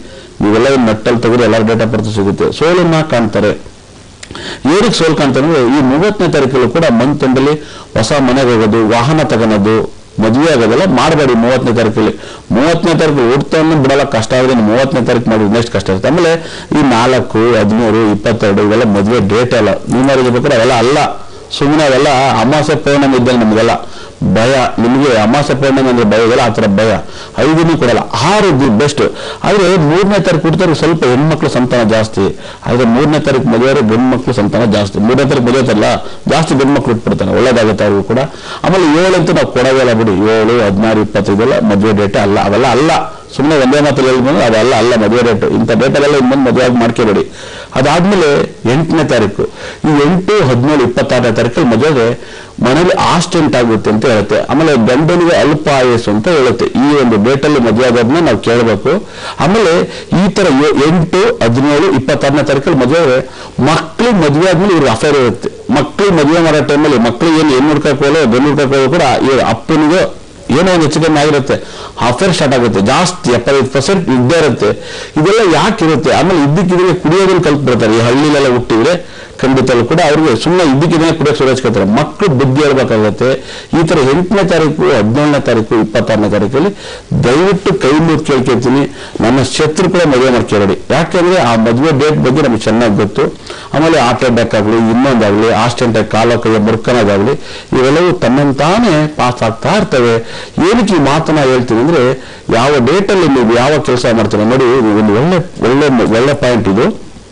ನೀವೆಲ್ಲ ನಟ್ಟಲ್ಲಿ ತೆಗೆದು ಎಲ್ಲ ಡೇಟಾ ಬರ್ತ್ ಸಿಗುತ್ತೆ ಸೋಲನ್ನ ಕಾಣ್ತಾರೆ ಏನಕ್ಕೆ ಸೋಲ್ ಕಾಣ್ತಾರೆ ಅಂದ್ರೆ ಈ ಮೂವತ್ತನೇ ತಾರೀಕಲ್ಲೂ ಕೂಡ ಮಂತ್ ಎಂಡಲ್ಲಿ ಹೊಸ ಮನೆಗೆ ಹೋಗೋದು ವಾಹನ ತಗೊಳೋದು ಮದುವೆ ಆಗೋದೆಲ್ಲ ಮಾಡಬೇಡಿ ಮೂವತ್ತನೇ ತಾರೀಕಲ್ಲಿ ಮೂವತ್ತನೇ ತಾರೀಕು ಹುಡ್ತಾನು ಬಿಡಲ್ಲ ಕಷ್ಟ ಆಗಿದೆ ಇನ್ನು ಮೂವತ್ತನೇ ತಾರೀಕು ಮಾಡಿದ್ರೆ ನೆಕ್ಸ್ಟ್ ಕಷ್ಟ ಇರುತ್ತೆ ಆಮೇಲೆ ಈ ನಾಲ್ಕು ಹದಿಮೂರು ಇಪ್ಪತ್ತೆರಡು ಇವೆಲ್ಲ ಮದುವೆ ಡೇಟ್ ಅಲ್ಲ ನೀವು ಬೇಕಾದ್ರೆ ಅವೆಲ್ಲ ಅಲ್ಲ ಸುಮ್ಮನೆ ಅವೆಲ್ಲ ಅಮಾಸೆ ಪೌರ್ಣಮಿ ಇದ್ದಾಗ ನಮಗೆಲ್ಲ ಭಯ ನಿಮಗೆ ಅಮಾಸೆ ಪೌರ್ಣಮಿ ಅಂದ್ರೆ ಭಯ ಇದೆಲ್ಲ ಆ ಥರ ಭಯ ಐದನೇ ಕೊಡಲ್ಲ ಆರು ಬೆಸ್ಟ್ ಆದ್ರೆ ಮೂರನೇ ತಾರೀಕು ಹುಡ್ತಾರೆ ಸ್ವಲ್ಪ ಹೆಣ್ಮಕ್ಳು ಸಂತಾನ ಜಾಸ್ತಿ ಆದ್ರೆ ಮೂರನೇ ತಾರೀಕು ಮದುವೆ ಗಂಡು ಮಕ್ಳು ಸಂತಾನ ಜಾಸ್ತಿ ಮೂರನೇ ತಾರೀಕು ಮದುವೆ ಐತಲ್ಲ ಜಾಸ್ತಿ ಗಂಡು ಮಕ್ಳು ಇಟ್ಬಿಡ್ತಾನೆ ಒಳ್ಳೇದಾಗುತ್ತೆ ಅವ್ರಿಗೂ ಕೂಡ ಆಮೇಲೆ ಏಳು ಅಂತ ನಾವು ಕೊಡೋದಿಲ್ಲ ಬಿಡಿ ಏಳು ಹದಿನಾರು ಇಪ್ಪತ್ತೈದೆಲ್ಲ ಮದುವೆ ಡೇಟ್ ಅಲ್ಲ ಅವೆಲ್ಲ ಅಲ್ಲ ಸುಮ್ಮನೆ ಒಂದೇ ಮಾತಲ್ಲಿ ಹೇಳ್ಬೋದು ಅದಲ್ಲ ಅಲ್ಲ ಮದುವೆ ಡೇಟ್ ಇಂಥ ಡೇಟಲ್ಲೆಲ್ಲ ಇನ್ನೊಂದು ಮದುವೆ ಆಗಿ ಮಾಡ್ಕೋಬೇಡಿ ಅದಾದ್ಮೇಲೆ ಎಂಟನೇ ತಾರೀಕು ಈ ಎಂಟು ಹದಿನೇಳು ಇಪ್ಪತ್ತಾರನೇ ತಾರೀಕಲ್ಲಿ ಮದುವೆಗೆ ಮನೇಲಿ ಆಸ್ಟೆಂಟ್ ಆಗುತ್ತೆ ಅಂತ ಹೇಳುತ್ತೆ ಆಮೇಲೆ ಗಂಡನಿಗೆ ಅಲ್ಪ ಆಯಸ್ಸು ಅಂತ ಹೇಳುತ್ತೆ ಈ ಒಂದು ಡೇಟಲ್ಲಿ ಮದುವೆ ಆಗೋದನ್ನ ನಾವು ಕೇಳಬೇಕು ಆಮೇಲೆ ಈ ತರ ಎ- ಎಂಟು ಹದಿನೇಳು ಇಪ್ಪತ್ತಾರನೇ ತಾರೀಕಲ್ಲಿ ಮದುವೆ ಮಕ್ಳಿಗೆ ಮದುವೆ ಆದ್ಮೇಲೆ ಇವ್ರಿಗೆ ಅಫೇರ್ ಇರುತ್ತೆ ಮಕ್ಳಿಗೆ ಮದುವೆ ಮಾಡೋ ಟೈಮಲ್ಲಿ ಮಕ್ಳಿಗೆ ಏನು ಹೆಣ್ಣು ಹುಡ್ಕಕ್ಕೆ ಹೋಗೋ ಗಂಡು ಹುಡ್ಕಕ್ಕೆ ಹೋಗೋ ಕೂಡ ಇವ್ರ ಅಪ್ಪನಿಗೆ ಏನೋ ಒಂದು ಹೆಚ್ಚು ಕಮ್ಮಿ ಆಗಿರುತ್ತೆ ಅಫೇರ್ ಸ್ಟಾರ್ಟ್ ಆಗುತ್ತೆ ಜಾಸ್ತಿ ಎಪ್ಪತ್ತೈದು ಪರ್ಸೆಂಟ್ ಇದ್ದೇ ಇರುತ್ತೆ ಇದೆಲ್ಲ ಯಾಕೆ ಇರುತ್ತೆ ಆಮೇಲೆ ಇದ್ದಕ್ಕಿದ್ರೆ ಕುಡಿಯೋದನ್ನ ಕಲ್ತ್ಬಿಡ್ತಾರೆ ಈ ಹಳ್ಳಿಲೆಲ್ಲ ಹುಟ್ಟಿದ್ರೆ ಖಂಡಿತಲ್ಲೂ ಕೂಡ ಅವ್ರಿಗೆ ಸುಮ್ಮನೆ ಇದ್ದಕ್ಕಿದ್ರೆ ಕುಡಿಯೋಕೆ ಸುರೇಶ್ಕೊತಾರೆ ಮಕ್ಕಳು ಬುದ್ಧಿ ಹೇಳ್ಬೇಕಾಗುತ್ತೆ ಈ ತರ ಎಂಟನೇ ತಾರೀಕು ಹದಿನೇಳನೇ ತಾರೀಕು ಇಪ್ಪತ್ತಾರನೇ ತಾರೀಕಲ್ಲಿ ದಯವಿಟ್ಟು ಕೈ ಮುಗಿ ಕೇಳ್ಕೊಳ್ತೀನಿ ನನ್ನ ಶತ್ರು ಕೂಡ ಮದುವೆ ಮಾಡ್ಕೊಬೇಡಿ ಯಾಕೆಂದ್ರೆ ಆ ಮದುವೆ ಡೇಟ್ ಬಗ್ಗೆ ನಮ್ಗೆ ಚೆನ್ನಾಗಿ ಗೊತ್ತು ಆಮೇಲೆ ಹಾರ್ಟ್ ಅಟ್ಯಾಕ್ ಆಗಲಿ ಇನ್ನೊಂದಾಗಲಿ ಆಸ್ಟೆಂಟ್ ಕಾಲ ಕೈಯ ಮುರ್ಕನೋದಾಗಲಿ ಇವೆಲ್ಲವೂ ತನ್ನಂತಾನೇ ಪಾಸ್ ಆಗ್ತಾ ಇರ್ತವೆ ಏನಕ್ಕೆ ಈ ಮಾತನ್ನ ಹೇಳ್ತೀನಿ ಅಂದ್ರೆ ಯಾವ ಡೇಟಲ್ಲಿ ನೀವು ಯಾವ ಕೆಲಸ ಮಾಡ್ತೀರ ನೋಡಿ ಇದು ಒಂದು ಒಳ್ಳೆ ಒಳ್ಳೆ ಒಳ್ಳೆ ಪಾಯಿಂಟ್ ಇದು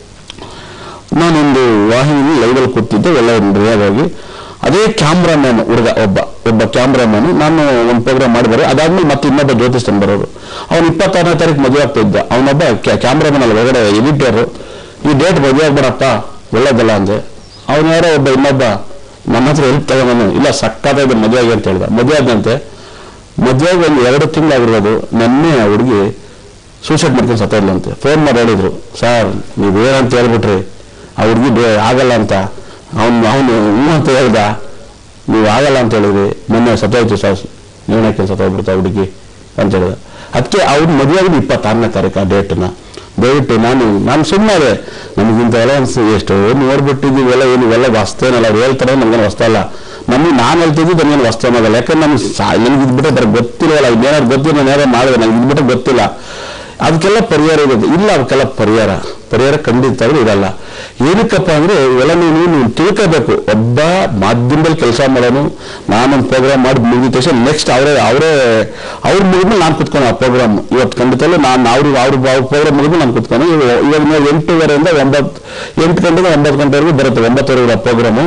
ನಾನೊಂದು ವಾಹಿನಿ ಲೈವಲ್ಲಿ ಕೂತಿದ್ದೆ ಒಳ್ಳೆ ರಿಯಾಗಿ ಅದೇ ಕ್ಯಾಮ್ರಾಮ್ಯಾನ್ ಹುಡುಗ ಒಬ್ಬ ಒಬ್ಬ ಕ್ಯಾಮ್ರಾಮ್ಯಾನ್ ನಾನು ಒಂದು ಪ್ರೋಗ್ರಾಮ್ ಮಾಡಿದರೆ ಅದಾದ್ಮೇಲೆ ಮತ್ತೆ ಇನ್ನೊಬ್ಬ ಜ್ಯೋತಿಷ್ಠನ್ ಬರೋರು ಅವನು ಇಪ್ಪತ್ತಾರನೇ ತಾರೀಕು ಮದುವೆ ಆಗ್ತಾ ಇದ್ದ ಅವನೊಬ್ಬ ಕ್ಯಾಮ್ರಾಮನ್ ಅಲ್ಲಿ ಒಳಗಡೆ ಎಡಿಟರ್ ಈ ಡೇಟ್ ಮದುವೆ ಆಗ್ಬೇಡಪ್ಪ ಒಳ್ಳೇದಲ್ಲ ಅಂದೆ ಅವನು ಯಾರೋ ಒಬ್ಬ ಇನ್ನೊಬ್ಬ ನನ್ನ ಹತ್ರ ಹೆಲ್ಪ್ ತಗೊಂಡು ಇಲ್ಲ ಸಕ್ಕತ್ತಾಗಿದೆ ಮದುವೆ ಆಗಿ ಅಂತ ಹೇಳ್ದ ಮದುವೆ ಆದಂತೆ ಮದುವೆಗೆ ಒಂದು ಎರಡು ತಿಂಗಳಾಗಿರೋದು ನನ್ನೇ ಆ ಹುಡುಗಿ ಸೂಸೈಡ್ ಮಾಡ್ಕೊಂಡು ಸತ್ತ ಅಂತೆ ಫೋನ್ ಮಾಡಿ ಹೇಳಿದ್ರು ಸರ್ ನೀವೇನಂತ ಹೇಳ್ಬಿಟ್ರಿ ಆ ಹುಡುಗಿ ಆಗಲ್ಲ ಅಂತ ಅವನು ಅವನು ಹ್ಞೂ ಅಂತ ಹೇಳ್ದ ನೀವು ಆಗಲ್ಲ ಅಂತ ಹೇಳಿದ್ರಿ ಮೊನ್ನೆ ಸತ್ತೋಯ್ತು ಸರ್ ನೀವೇ ಸತ್ತೋಗ್ಬಿಡ್ತಾ ಹುಡುಗಿ ಅಂತ ಹೇಳಿದ ಅದಕ್ಕೆ ಅವ್ರು ಮದುವೆ ಆಗಿದ್ದು ಇಪ್ಪತ್ತಾರನೇ ತಾರೀಕು ಆ ಡೇಟ್ನ ದಯವಿಟ್ಟು ನಾನು ನಾನು ಸುಮ್ಮನೆ ನಮಗಿಂತ ಎಲ್ಲ ಅನ್ಸು ಎಷ್ಟು ನೋಡ್ಬಿಟ್ಟಿದ್ದೀವಿ ಎಲ್ಲ ಏನು ಇವೆಲ್ಲ ವಸ್ತೇನಲ್ಲ ಅವ್ರು ಹೇಳ್ತಾರೆ ನಮ್ಗೇನು ವಸ್ತು ಅಲ್ಲ ನಮಗೆ ನಾನು ಹೇಳ್ತಿದ್ದು ನನಗೇನು ವಸ್ತು ಅನ್ನೋದಲ್ಲ ಯಾಕಂದ್ರೆ ನಮ್ಗೆ ನನಗೆ ಇದ್ಬಿಟ್ಟೆ ಬರ ಗೊತ್ತಿಲ್ಲವಲ್ಲ ಇದೇನಾದ್ರು ಗೊತ್ತಿಲ್ಲ ನಾನು ಯಾರೋ ಮಾಡಿದೆ ನನಗೆ ಇದ್ಬಿಟ್ಟೆ ಗೊತ್ತಿಲ್ಲ ಅದಕ್ಕೆಲ್ಲ ಪರಿಹಾರ ಇರೋದು ಇಲ್ಲ ಅವಕ್ಕೆಲ್ಲ ಪರಿಹಾರ ಪರಿಹಾರ ಖಂಡಿತವಾಗ್ಲೂ ಇರಲ್ಲ ಏನಕ್ಕಪ್ಪ ಅಂದ್ರೆ ಇವೆಲ್ಲ ನೀನು ನೀನು ತಿಳ್ಕೋಬೇಕು ಒಬ್ಬ ಮಾಧ್ಯಮದಲ್ಲಿ ಕೆಲಸ ಮಾಡೋನು ನಾನೊಂದು ಪ್ರೋಗ್ರಾಮ್ ಮಾಡಿ ಮುಗಿದ ತಕ್ಷಣ ನೆಕ್ಸ್ಟ್ ಅವರೇ ಅವರೇ ಅವ್ರ ಮುಗಿದ್ಮೇಲೆ ನಾನು ಕುತ್ಕೊಂಡು ಆ ಪ್ರೋಗ್ರಾಮ್ ಇವತ್ತು ಖಂಡಿತಲ್ಲೂ ನಾನು ಅವ್ರಿಗೆ ಅವ್ರ ಅವ್ರ ಪ್ರೋಗ್ರಾಮ್ ಮುಗಿದ್ಮೇಲೆ ನಾನು ಕುತ್ಕೊಂಡು ಇವಾಗ ಇವಾಗ ನಾವು ಎಂಟೂವರೆಯಿಂದ ಒಂಬತ್ತು ಎಂಟು ಗಂಟೆಗೆ ಒಂಬತ್ತು ಗಂಟೆವರೆಗೂ ಬರುತ್ತೆ ಒಂಬತ್ತುವರೆಗೆ ಆ ಪ್ರೋಗ್ರಾಮು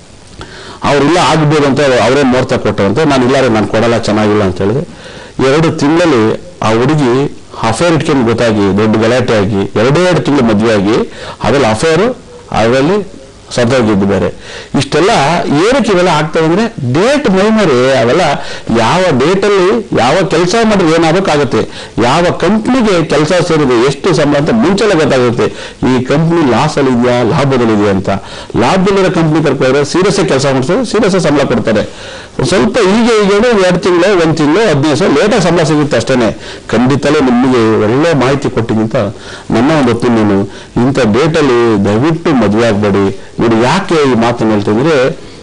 ಅವ್ರಿಲ್ಲ ಆಗ್ಬೋದು ಅಂತ ಅವರೇ ನೋಡ್ತಾ ಕೊಟ್ಟರಂತೆ ನಾನು ಇಲ್ಲ ರೀ ನಾನು ಕೊಡಲ್ಲ ಚೆನ್ನಾಗಿಲ್ಲ ಅಂತ ಹೇಳಿದೆ ಎರಡು ತಿಂಗಳಲ್ಲಿ ಆ ಹುಡುಗಿ ಅಫೇರ್ ಇಟ್ಕೊಂಡು ಗೊತ್ತಾಗಿ ದೊಡ್ಡ ಗಲಾಟೆ ಆಗಿ ಎರಡೇ ಎರಡು ತಿಂಗಳು ಮದುವೆ ಆಗಿ ಅದ್ರಲ್ಲಿ ಅಫೇರು ಅದರಲ್ಲಿ ಸತ್ತೋಗಿದ್ದು ಬೇರೆ ಇಷ್ಟೆಲ್ಲ ಏನಕ್ಕೆ ಇವೆಲ್ಲ ಆಗ್ತವೆ ಅಂದ್ರೆ ಡೇಟ್ ಮೈಮರಿ ಅವೆಲ್ಲ ಯಾವ ಡೇಟಲ್ಲಿ ಯಾವ ಕೆಲಸ ಮಾಡಿದ್ರೆ ಏನಾಗಬೇಕಾಗುತ್ತೆ ಯಾವ ಕಂಪ್ನಿಗೆ ಕೆಲಸ ಸೇರಿದೆ ಎಷ್ಟು ಸಂಬಳ ಅಂತ ಮುಂಚೆಲ್ಲ ಗೊತ್ತಾಗುತ್ತೆ ಈ ಕಂಪ್ನಿ ಲಾಸ್ ಅಲ್ಲಿ ಇದೆಯಾ ಲಾಭದಲ್ಲಿದೆಯಾ ಅಂತ ಲಾಭದಲ್ಲಿರೋ ಕಂಪ್ನಿ ಕರ್ಕೊಂಡ್ರೆ ಸೀರಿಯಸ್ ಕೆಲಸ ಮಾಡಿಸಿದ್ರೆ ಸೀರಿಯಸ್ ಸಂಬಳ ಕೊಡ್ತಾರೆ ಸ್ವಲ್ಪ ಈಗ ಈಗ ಎರಡು ತಿಂಗಳು ಒಂದು ತಿಂಗಳು ಹದಿನೈದು ಸಾವಿರ ಲೇಟಾಗಿ ಸಂಬಳ ಸಿಗುತ್ತೆ ಅಷ್ಟೇನೆ ಖಂಡಿತಲೇ ನಿಮಗೆ ಒಳ್ಳೆ ಮಾಹಿತಿ ಕೊಟ್ಟಿಗಿಂತ ನನ್ನ ಒಂದು ಒಪಿನಿಯನ್ ಇಂಥ ಡೇಟಲ್ಲಿ ದಯವಿಟ್ಟು ಮದುವೆ ಆಗಬೇಡಿ ನೋಡಿ ಯಾಕೆ ಈ ಮಾತನ್ನು ಹೇಳ್ತಿದ್ರೆ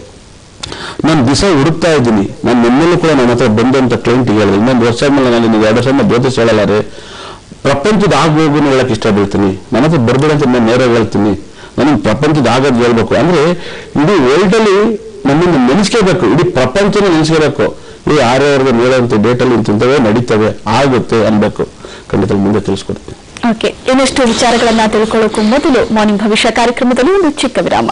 ನಾನು ದಿವಸ ಹುಡುಕ್ತಾ ಇದ್ದೀನಿ ನಾನು ನಿನ್ನೆಲ್ಲೂ ಕೂಡ ನನ್ನ ಹತ್ರ ಬಂದಂತ ಕ್ಲೈಂಟ್ಗೆ ಹೇಳಿದೆ ಇನ್ನೊಂದು ವರ್ಷ ಮೇಲೆ ನಾನು ನಿಮಗೆ ಎರಡು ವರ್ಷ ಮೇಲೆ ಜ್ಯೋತಿಷ್ ಹೇಳಲ್ಲ ರೀ ಪ್ರಪಂಚದ ಆಗೋಗುನು ಹೇಳಕ್ ಇಷ್ಟ ಬೀಳ್ತೀನಿ ನನ್ನ ಹತ್ರ ಬರ್ಬೇಡಿ ಅಂತ ನಾನು ನೇರ ಹೇಳ್ತೀನಿ ನನಗೆ ಪ್ರಪಂಚದ ಆಗೋದು ಹೇಳ್ಬೇಕು ಅಂದ್ರೆ ಇಡೀ ವರ್ಲ್ಡಲ್ಲಿ ನಮ್ಮನ್ನು ನೆನೆಸ್ಕೋಬೇಕು ಇಡೀ ಪ್ರಪಂಚನ ನೆನೆಸ್ಕೋಬೇಕು ಈ ಆರ್ಯವರೆಗೂ ಹೇಳುವಂಥ ಡೇಟಲ್ಲಿ ಇಂಥವೇ ನಡೀತವೆ ಆಗುತ್ತೆ ಅನ್ಬೇಕು ಖಂಡಿತ ಮುಂದೆ ತಿಳಿಸ್ಕೊಡ್ತೀನಿ ಓಕೆ ಇನ್ನಷ್ಟು ವಿಚಾರಗಳನ್ನ ತಿಳ್ಕೊಳ್ಳೋಕ್ಕೂ ಮೊದಲು ಮಾರ್ನಿಂಗ್ ಭವಿಷ್ಯ ಕಾರ್ಯಕ್ರಮದಲ್ಲಿ ಒಂದು ಚಿಕ್ಕ ವಿರಾಮ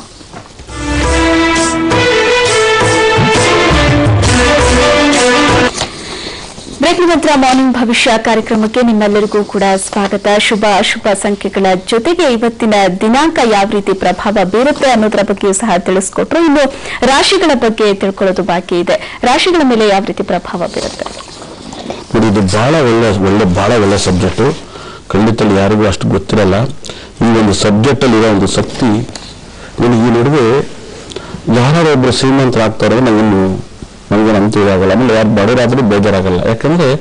ಬ್ರೇಕ್ ನಂತರ ಮಾರ್ನಿಂಗ್ ಭವಿಷ್ಯ ಕಾರ್ಯಕ್ರಮಕ್ಕೆ ನಿಮ್ಮೆಲ್ಲರಿಗೂ ಕೂಡ ಸ್ವಾಗತ ಶುಭ ಅಶುಭ ಸಂಖ್ಯೆಗಳ ಜೊತೆಗೆ ಇವತ್ತಿನ ದಿನಾಂಕ ಯಾವ ರೀತಿ ಪ್ರಭಾವ ಬೀರುತ್ತೆ ಅನ್ನೋದರ ಬಗ್ಗೆಯೂ ಸಹ ತಿಳಿಸ್ಕೊಟ್ರು ಇನ್ನು ರಾಶಿಗಳ ಬಗ್ಗೆ ತಿಳ್ಕೊಳ್ಳೋದು ಬಾಕಿ ಇದೆ ರಾಶಿಗಳ ಮೇಲೆ ಯಾವ ರೀತಿ ಪ್ರಭಾವ ಬೀರುತ್ತೆ ನೋಡಿ ಇದು ಬಹಳ ಒಳ್ಳೆ ಒಳ್ಳೆ ಬಹಳ ಒಳ್ಳೆ ಸಬ್ಜೆಕ್ಟು ಖಂಡಿತ ಯಾರಿಗೂ ಅಷ್ಟು ಗೊತ್ತಿರಲ್ಲ ಈ ಒಂದು ಸಬ್ಜೆಕ್ಟಲ್ಲಿ ಇರೋ ಒಂದು ಶಕ್ತಿ ನನಗೆ ಈ ನಡುವೆ ಯಾರು ಒಬ್ಬರು ಶ್ರೀಮಂತರಾಗ್ತಾರೆ ನಾವಿನ್ನು ನಮಗೇನು ಅಂತ ಇದಾಗಲ್ಲ ಆಮೇಲೆ ಯಾರು ಬಡವರಾದ್ರೂ ಬೇಜಾರಾಗಲ್ಲ ಯಾಕಂದ್ರೆ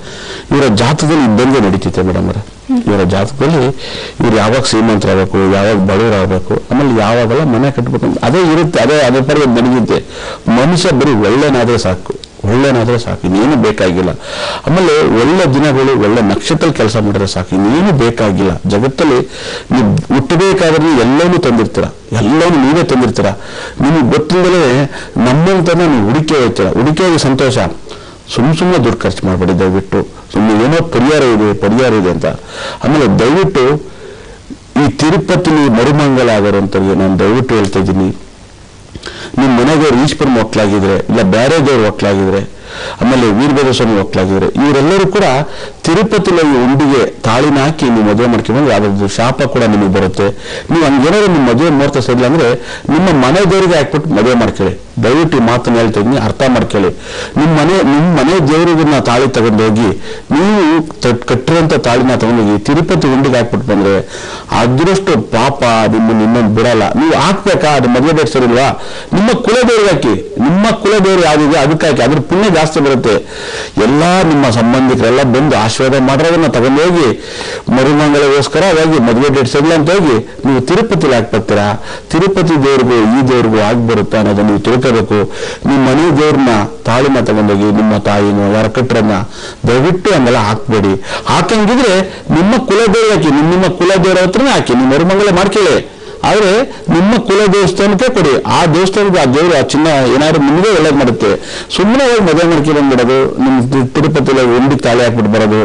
ಇವರ ಜಾತಕದಲ್ಲಿ ಇದ್ದಂಗೆ ನಡೀತಿತ್ತೆ ಮೇಡಮ್ ಅವರ ಇವರ ಜಾತಕದಲ್ಲಿ ಇವ್ರು ಯಾವಾಗ ಶ್ರೀಮಂತರಾಗಬೇಕು ಯಾವಾಗ ಬಡವರಾಗಬೇಕು ಆಮೇಲೆ ಯಾವಾಗೆಲ್ಲ ಮನೆ ಕಟ್ಟಬೇಕು ಅಂತ ಅದೇ ಇರುತ್ತೆ ಅದೇ ಅದೇ ಪರ ನಡೆಯುತ್ತೆ ಮನುಷ್ಯ ಬರೀ ಒಳ್ಳೆನಾದ್ರೆ ಸಾಕು ಒಳ್ಳೆನಾದ್ರೆ ಸಾಕು ಇನ್ನೇನು ಬೇಕಾಗಿಲ್ಲ ಆಮೇಲೆ ಒಳ್ಳೆ ದಿನಗಳು ಒಳ್ಳೆ ನಕ್ಷತ್ರ ಕೆಲಸ ಮಾಡಿದ್ರೆ ಸಾಕು ಇನ್ನೇನು ಬೇಕಾಗಿಲ್ಲ ಜಗತ್ತಲ್ಲಿ ನೀವು ಹುಟ್ಟಬೇಕಾದ್ರೆ ಎಲ್ಲವನ್ನೂ ತಂದಿರ್ತೀರ ಎಲ್ಲವನ್ನೂ ನೀವೇ ತಂದಿರ್ತೀರ ನಿಮಗೆ ಗೊತ್ತಿಲ್ಲದೆ ನಮ್ಮಂತನ ನೀವು ಹುಡುಕಿ ಹೋಗ್ತೀರ ಹುಡುಕಿ ಹೋಗಿ ಸಂತೋಷ ಸುಮ್ ಸುಮ್ಮನೆ ದುಡ್ಡು ಖರ್ಚು ಮಾಡಬೇಡಿ ದಯವಿಟ್ಟು ಸುಮ್ಮನೆ ಏನೋ ಪರಿಹಾರ ಇದೆ ಪರಿಹಾರ ಇದೆ ಅಂತ ಆಮೇಲೆ ದಯವಿಟ್ಟು ಈ ತಿರುಪತಿಲಿ ಮರುಮಂಗಲ ಆಗೋರಂಥವ್ರಿಗೆ ನಾನು ದಯವಿಟ್ಟು ಹೇಳ್ತಾ ಇದ್ದೀನಿ ನಿಮ್ಮ ಮನೆದೇವ್ರು ಈಶ್ವರನ ಒಕ್ಕಲಾಗಿದ್ರೆ ಇಲ್ಲ ಬೇರೆ ದೇವ್ರು ಒಕ್ಕಲಾಗಿದ್ರೆ ಆಮೇಲೆ ವೀರಭದ್ರ ಸ್ವಾಮಿ ಒಕ್ಕಲಾಗಿದ್ರೆ ಇವರೆಲ್ಲರೂ ಕೂಡ ತಿರುಪತಿಲಿ ಈ ಉಂಡಿಗೆ ತಾಳಿನ ಹಾಕಿ ನೀವು ಮದುವೆ ಮಾಡ್ಕೊಂಡ್ರೆ ಯಾವ್ದಾದ್ರು ಶಾಪ ಕೂಡ ನಿಮಗೆ ಬರುತ್ತೆ ನೀವು ಹಂಗೇನಾದ್ರು ನಿಮ್ಮ ಮದುವೆ ಮುಹೂರ್ತ ಸರಿಲ್ಲ ಅಂದ್ರೆ ನಿಮ್ಮ ಮನೆ ದೇವರಿಗೆ ಹಾಕ್ಬಿಟ್ಟು ಮದುವೆ ಮಾಡ್ಕೊಳ್ಳಿ ದಯವಿಟ್ಟು ಈ ಮಾತನ್ನ ಹೇಳ್ತಾ ಇದ್ದೀನಿ ಅರ್ಥ ಮಾಡ್ಕೊಳ್ಳಿ ನಿಮ್ಮ ಮನೆ ನಿಮ್ಮ ಮನೆ ದೇವರಿಗನ್ನ ತಾಳಿ ತಗೊಂಡೋಗಿ ನೀವು ತ- ಕಟ್ಟಿರೋಂಥ ತಾಳಿನ ತಗೊಂಡೋಗಿ ತಿರುಪತಿ ಉಂಡಿಗೆ ಹಾಕ್ಬಿಟ್ಟು ಬಂದ್ರೆ ಅದರಷ್ಟು ಪಾಪ ನಿಮ್ಮನ್ನು ಇನ್ನೊಂದು ಬಿಡಲ್ಲ ನೀವು ಹಾಕ್ಬೇಕಾ ಅದು ಮದುವೆ ಡೇಟ್ ಸರಿಲ್ವಾ ನಿಮ್ಮ ಕುಲದೇವ್ರಿಗೆ ಹಾಕಿ ನಿಮ್ಮ ಕುಲದೇವ್ರು ಯಾವ್ದಿದೆ ಅದಕ್ಕೆ ಹಾಕಿ ಅದ್ರ ಪುಣ್ಯ ಜಾಸ್ತಿ ಬರುತ್ತೆ ಎಲ್ಲಾ ನಿಮ್ಮ ಸಂಬಂಧಿಕರೆಲ್ಲ ಬಂದು ಆಶೀರ್ವಾದ ಮಾಡೋದನ್ನ ತಗೊಂಡೋಗಿ ಮರುಮಂಗಲಗೋಸ್ಕರ ಹೋಗಿ ಮದುವೆ ಡೇಟ್ ಸರಿಲ್ಲ ಅಂತ ಹೋಗಿ ನೀವು ತಿರುಪತಿಲಿ ಹಾಕ್ಬರ್ತೀರಾ ತಿರುಪತಿ ದೇವ್ರಿಗೂ ಈ ದೇವ್ರಿಗೂ ಆಗಿ ಬರುತ್ತಾ ಅನ್ನೋದನ್ನ ನೀವು ತಿಳ್ಕೋಬೇಕು ನಿಮ್ಮ ಮನೆ ದೇವ್ರನ್ನ ತಾಳಿನ ತಗೊಂಡೋಗಿ ನಿಮ್ಮ ತಾಯಿನೋ ಯಾರ ಕಟ್ಟರನ್ನ ದಯವಿಟ್ಟು ಹಂಗೆಲ್ಲ ಹಾಕ್ಬೇಡಿ ಹಾಕಂಗಿದ್ರೆ ನಿಮ್ಮ ಕುಲದೇವ್ರ ಹಾಕಿ ನಿಮ್ಮ ನಿಮ್ಮ ಕುಲದೇವ್ರ ಹತ್ರನೇ ಹಾಕಿ ನಿಮ್ಮ ಮರುಮಂಗಲ ಮಾಡ್ಕೊಳ್ಳಿ ಆದ್ರೆ ನಿಮ್ಮ ಕುಲ ದೇವಸ್ಥಾನಕ್ಕೆ ಕೊಡಿ ಆ ದೇವಸ್ಥಾನಕ್ಕೆ ಆ ದೇವರು ಆ ಚಿನ್ನ ಏನಾದ್ರು ನಿಮಗೆ ಒಳ್ಳೇದು ಮಾಡುತ್ತೆ ಸುಮ್ಮನೆ ಹೋಗಿ ಮದುವೆ ಮಾಡ್ಕೊಂಡು ಬಂದ್ಬಿಡೋದು ನಿಮ್ಮ ತಿ- ತಿರುಪತಿಲಿ ಉಂಡಿ ತಾಳಿ ಹಾಕ್ಬಿಟ್ಟು ಬರೋದು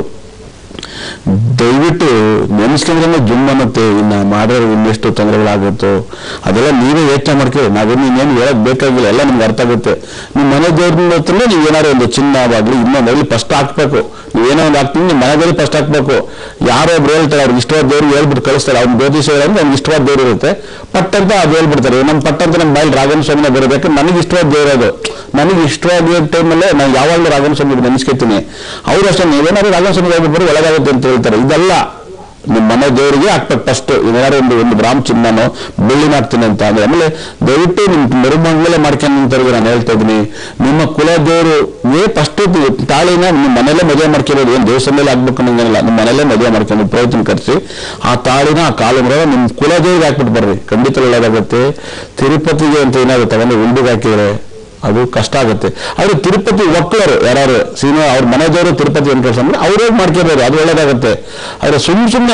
ದಯವಿಟ್ಟು ನೆನೆಸ್ಕೊಂಡ್ರೆ ಜುಮ್ ಅನ್ನತ್ತೆ ಇನ್ನ ಮಾಡಿದ್ರೆ ಇನ್ನೆಷ್ಟು ತೊಂದರೆಗಳಾಗುತ್ತೋ ಅದೆಲ್ಲ ನೀವೇ ಯೋಚನೆ ಮಾಡ್ಕೊಳ್ಳಿ ನಾವೇನು ಇನ್ನೇನು ಹೇಳಕ್ ಬೇಕಾಗಿಲ್ಲ ಎಲ್ಲ ನಿಮ್ಗೆ ಅರ್ಥ ಆಗುತ್ತೆ ನಿಮ್ಮ ಮನೆ ದೇವ್ರ ಹತ್ರನೇ ನೀವು ಏನಾದ್ರು ಒಂದು ಚಿನ್ನವಾಗ್ಲಿ ಇನ್ನೊಂದಾಗ್ಲಿ ಫಸ್ಟ್ ಹಾಕ್ಬೇಕು ನೀವೇನೋ ಒಂದು ಹಾಕ್ತೀನಿ ನಿಮ್ಮ ಮನೆದಲ್ಲಿ ಫಸ್ಟ್ ಹಾಕ್ಬೇಕು ಯಾರೋ ಒಬ್ರು ಹೇಳ್ತಾರೆ ಅವ್ರಿಗೆ ಇಷ್ಟವಾದ ದೇವ್ರು ಹೇಳ್ಬಿಟ್ಟು ಕಳಿಸ್ತಾರೆ ಅವ್ನ ಜ್ಯೋತಿಷ ಅಂದ್ರೆ ಅವ್ನಿಗೆ ಇಷ್ಟವಾದ ದೇವ್ರು ಇರುತ್ತೆ ಪಟ್ ಅಂತ ಅದು ಹೇಳ್ಬಿಡ್ತಾರೆ ನಮ್ಮ ಪಟ್ ಅಂತ ನಮ್ಮ ಬಾಯಲ್ಲಿ ರಾಘವನ ಸ್ವಾಮಿನ ಬರಬೇಕು ನನಗೆ ಇಷ್ಟವಾದ ದೇವ್ರು ಅದು ನನಗೆ ಇಷ್ಟವಾದ ಟೈಮಲ್ಲೇ ನಾನು ಯಾವಾಗಲೂ ರಾಘವನ ಸ್ವಾಮಿ ನೆನೆಸ್ಕೊತೀನಿ ಅವ್ರು ಅಷ್ಟೇ ನೀವೇನಾದ್ರು ರಾಘವನ ಸ್ವಾಮಿ ಹೇಳ್ಬಿಟ್ಟು ಬರೋ ಒಳಗಾಗುತ್ತೆ ಅಂತ ಹೇಳ್ತಾರೆ ಇದೆಲ್ಲ ನಿಮ್ಮ ಮನೆ ದೇವರಿಗೆ ಹಾಕ್ಬೇಕು ಫಸ್ಟ್ ಏನಾದ್ರು ಒಂದು ಒಂದು ಗ್ರಾಮ್ ಚಿನ್ನನೋ ಬೆಳ್ಳಿನ ಹಾಕ್ತೀನಿ ಅಂತ ಅಂದ್ರೆ ಆಮೇಲೆ ದಯವಿಟ್ಟು ನಿಮ್ಮ ಮರುಮಂಗಲ ಮಾಡ್ಕೊಂಡಂತವ್ರಿಗೆ ನಾನು ಹೇಳ್ತಾ ಇದ್ದೀನಿ ನಿಮ್ಮ ಕುಲ ದೇವರಿಗೆ ಫಸ್ಟ್ ತಾಳಿನ ನಿಮ್ಮ ಮನೆಯಲ್ಲೇ ಮದುವೆ ಮಾಡ್ಕೊಬೋದು ಏನು ದೇವಸ್ಥಾನದಲ್ಲಿ ಆಗ್ಬೇಕು ಅನ್ನೋಂಗಿಲ್ಲ ನಿಮ್ಮ ಮನೆಯಲ್ಲೇ ಮದುವೆ ಮಾಡ್ಕೊಂಡು ಪ್ರಯತ್ನ ಕರೆಸಿ ಆ ತಾಳಿನ ಆ ಕಾಲು ಮರ ನಿಮ್ಮ ಕುಲ ದೇವರಿಗೆ ಹಾಕ್ಬಿಟ್ಟು ಬರ್ರಿ ಖಂಡಿತ ಒಳ್ಳೇದಾಗುತ್ತೆ ತಿರುಪತಿಗೆ ಅಂತ ಏನಾದ್ರು ತಗೊಂಡು ಉಂಡಿಗೆ ಹಾಕಿದ್ರೆ ಅದು ಕಷ್ಟ ಆಗುತ್ತೆ ಆದ್ರೆ ತಿರುಪತಿ ಒಕ್ಕಲರು ಯಾರು ಸೀನಿಯರ್ ಅವ್ರ ಮನೆದವರು ತಿರುಪತಿ ಅಂತ ಕೆಲಸ ಅಂದ್ರೆ ಅವ್ರೇ ಮಾಡ್ಕೋಬೋದು ಅದು ಒಳ್ಳೇದಾಗುತ್ತೆ ಆದ್ರೆ ಸುಮ್ ಸುಮ್ಮನೆ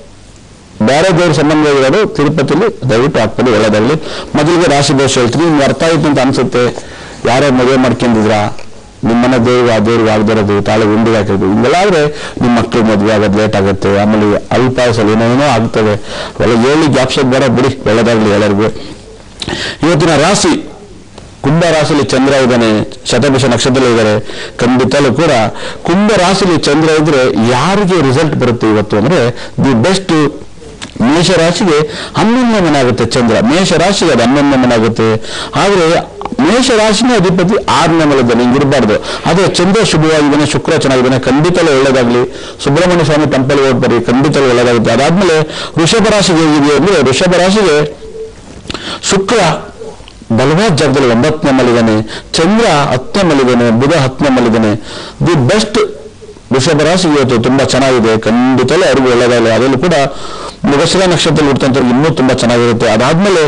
ಬೇರೆ ದೇವ್ರ ಸಂಬಂಧ ಇರೋದು ತಿರುಪತಿಲಿ ದಯವಿಟ್ಟು ಹಾಕ್ಬೋದು ಒಳ್ಳೇದಾಗಲಿ ಮೊದಲಿಗೆ ರಾಶಿ ಭವಿಷ್ಯ ಹೇಳ್ತೀನಿ ನಿಮ್ಗೆ ಅರ್ಥ ಆಯ್ತು ಅಂತ ಅನ್ಸುತ್ತೆ ಯಾರೋ ಮದುವೆ ಮಾಡ್ಕೊಂಡಿದ್ರಾ ನಿಮ್ಮನೆ ದೇವ್ರು ಆ ದೇವ್ರಿಗೆ ಆಗದಿರೋದು ತಾಳೆ ಉಂಡಿಗೆ ಹಾಕಿರೋದು ಹಿಂಗೆಲ್ಲ ಆದ್ರೆ ನಿಮ್ಮ ಮಕ್ಕಳು ಮದುವೆ ಆಗೋದು ಲೇಟ್ ಆಗುತ್ತೆ ಆಮೇಲೆ ಅಲ್ಪಾಯಸಲ್ಲಿ ಏನೇನೋ ಆಗ್ತದೆ ಅವೆಲ್ಲ ಹೇಳಿ ಗ್ಯಾಪ್ಸೋದು ಬೇಡ ಬಿಡಿ ಒಳ್ಳೇದಾಗ್ಲಿ ಎಲ್ಲರಿಗೂ ಇವತ್ತಿನ ರಾಶಿ ಕುಂಭ ರಾಶಿಲಿ ಚಂದ್ರ ಇದ್ದಾನೆ ಶತಭಿಷ ನಕ್ಷತ್ರದಲ್ಲಿ ಇದ್ದಾರೆ ಖಂಡಿತಲೂ ಕೂಡ ಕುಂಭ ರಾಶಿಲಿ ಚಂದ್ರ ಇದ್ರೆ ಯಾರಿಗೆ ರಿಸಲ್ಟ್ ಬರುತ್ತೆ ಇವತ್ತು ಅಂದ್ರೆ ದಿ ಬೆಸ್ಟ್ ಮೇಷ ರಾಶಿಗೆ ಹನ್ನೊಂದನೇ ಮನೆ ಆಗುತ್ತೆ ಚಂದ್ರ ಮೇಷ ರಾಶಿಗೆ ಅದು ಹನ್ನೊಂದನೇ ಮನೆ ಆಗುತ್ತೆ ಆದ್ರೆ ಮೇಷ ರಾಶಿನ ಅಧಿಪತಿ ಆರನೇ ಮಲದ್ದಾನೆ ಹಿಂಗಿರಬಾರ್ದು ಆದ್ರೆ ಚಂದ್ರ ಶುಭವಾಗಿದ್ದಾನೆ ಶುಕ್ರ ಚೆನ್ನಾಗಿದ್ದಾನೆ ಖಂಡಿತಲೂ ಒಳ್ಳೇದಾಗ್ಲಿ ಸುಬ್ರಹ್ಮಣ್ಯ ಸ್ವಾಮಿ ಟೆಂಪಲ್ ಹೋಗ್ಬರ್ರಿ ಖಂಡಿತಲೂ ಒಳ್ಳೇದಾಗುತ್ತೆ ಅದಾದ್ಮೇಲೆ ವೃಷಭ ರಾಶಿಗೆ ಹೇಗಿದೆ ಅಂದ್ರೆ ವೃಷಭ ರಾಶಿಗೆ ಶುಕ್ರ ಬಲವಾದ ಜಾಗದಲ್ಲಿ ಒಂಬತ್ತನೇ ಮಲಿದಾನೆ ಚಂದ್ರ ಹತ್ತನೇ ಮಲಿದಾನೆ ಬುಧ ಹತ್ತನೇ ಮಲಿದಾನೆ ದಿ ಬೆಸ್ಟ್ ವೃಷಭ ರಾಶಿ ಇವತ್ತು ತುಂಬಾ ಚೆನ್ನಾಗಿದೆ ಖಂಡಿತಲೂ ಅವ್ರಿಗೂ ಒಳ್ಳೆಯದಾಗಲಿ ಅದರಲ್ಲೂ ಕೂಡ ಮೃಗಶಿರ ನಕ್ಷತ್ರದಲ್ಲಿ ಹುಡ್ತಂಥವ್ರಿಗೆ ಇನ್ನೂ ತುಂಬಾ ಚೆನ್ನಾಗಿರುತ್ತೆ ಅದಾದ್ಮೇಲೆ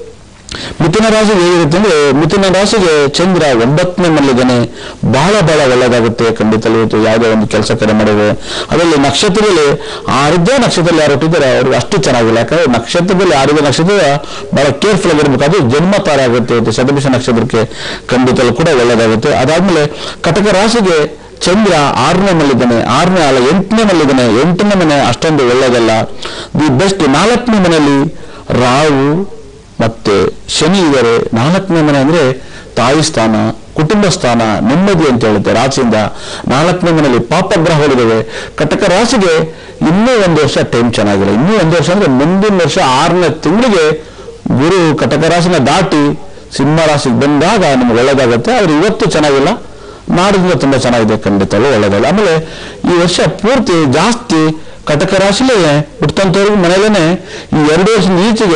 ಮಿಥುನ ರಾಶಿಗೆ ಹೇಗಿರುತ್ತೆ ಅಂದ್ರೆ ಮಿಥುನ ರಾಶಿಗೆ ಚಂದ್ರ ಒಂಬತ್ತನೇ ಮಲ್ಲಿದ್ದಾನೆ ಬಹಳ ಬಹಳ ಒಳ್ಳೆಯದಾಗುತ್ತೆ ಖಂಡಿತಲೂ ಇವತ್ತು ಯಾವುದೇ ಒಂದು ಕೆಲಸ ಕರೆ ಮಾಡಿದ್ರೆ ಅದರಲ್ಲಿ ನಕ್ಷತ್ರದಲ್ಲಿ ಆರಿದ್ದೇ ನಕ್ಷತ್ರದಲ್ಲಿ ಯಾರು ಹುಟ್ಟಿದ್ದಾರೆ ಅವ್ರಿಗೆ ಅಷ್ಟು ಚೆನ್ನಾಗಿಲ್ಲ ಯಾಕಂದ್ರೆ ನಕ್ಷತ್ರದಲ್ಲಿ ಆರಿದ ನಕ್ಷತ್ರ ಬಹಳ ಕೇರ್ಫುಲ್ ಆಗಿರ್ಬೇಕು ಅದು ಜನ್ಮ ತಾರ ಆಗುತ್ತೆ ಇವತ್ತು ಶತಭಿಷ ನಕ್ಷತ್ರಕ್ಕೆ ಖಂಡಿತಲೂ ಕೂಡ ಒಳ್ಳೆಯದಾಗುತ್ತೆ ಅದಾದ್ಮೇಲೆ ಕಟಕ ರಾಶಿಗೆ ಚಂದ್ರ ಆರನೇ ಮಲ್ಲಿದ್ದಾನೆ ಆರನೇ ಅಲ್ಲ ಎಂಟನೇ ಮಲ್ಲಿದ್ದಾನೆ ಎಂಟನೇ ಮನೆ ಅಷ್ಟೊಂದು ಒಳ್ಳೆಯದಲ್ಲ ದಿ ಬೆಸ್ಟ್ ನಾಲ್ಕನೇ ಮನೆಯಲ್ಲಿ ರಾವು ಮತ್ತೆ ಶನಿ ಇದ್ದಾರೆ ನಾಲ್ಕನೇ ಮನೆ ಅಂದ್ರೆ ತಾಯಿ ಸ್ಥಾನ ಕುಟುಂಬ ಸ್ಥಾನ ನೆಮ್ಮದಿ ಅಂತ ಹೇಳುತ್ತೆ ರಾಶಿಯಿಂದ ನಾಲ್ಕನೇ ಮನೆಯಲ್ಲಿ ಪಾಪಗ್ರಹಗಳಿದ್ದಾವೆ ಕಟಕ ರಾಶಿಗೆ ಇನ್ನೂ ಒಂದು ವರ್ಷ ಟೈಮ್ ಚೆನ್ನಾಗಿಲ್ಲ ಇನ್ನೂ ಒಂದು ವರ್ಷ ಅಂದ್ರೆ ಮುಂದಿನ ವರ್ಷ ಆರನೇ ತಿಂಗಳಿಗೆ ಗುರು ಕಟಕ ರಾಶಿನ ದಾಟಿ ಸಿಂಹ ರಾಶಿಗೆ ಬಂದಾಗ ನಿಮ್ಗೆ ಒಳ್ಳೇದಾಗುತ್ತೆ ಆದ್ರೆ ಇವತ್ತು ಚೆನ್ನಾಗಿಲ್ಲ ನಾಡಿದಿಂದ ತುಂಬಾ ಚೆನ್ನಾಗಿದೆ ಖಂಡಿತವೂ ಒಳ್ಳೇದಲ್ಲ ಆಮೇಲೆ ಈ ವರ್ಷ ಪೂರ್ತಿ ಜಾಸ್ತಿ ಕಟಕ ರಾಶಿಲೇ ಹುಟ್ಟಂತವ್ರಿಗೆ ಮನೆಯಲ್ಲೇನೆ ಈ ಎರಡು ವರ್ಷದ ಈಚೆಗೆ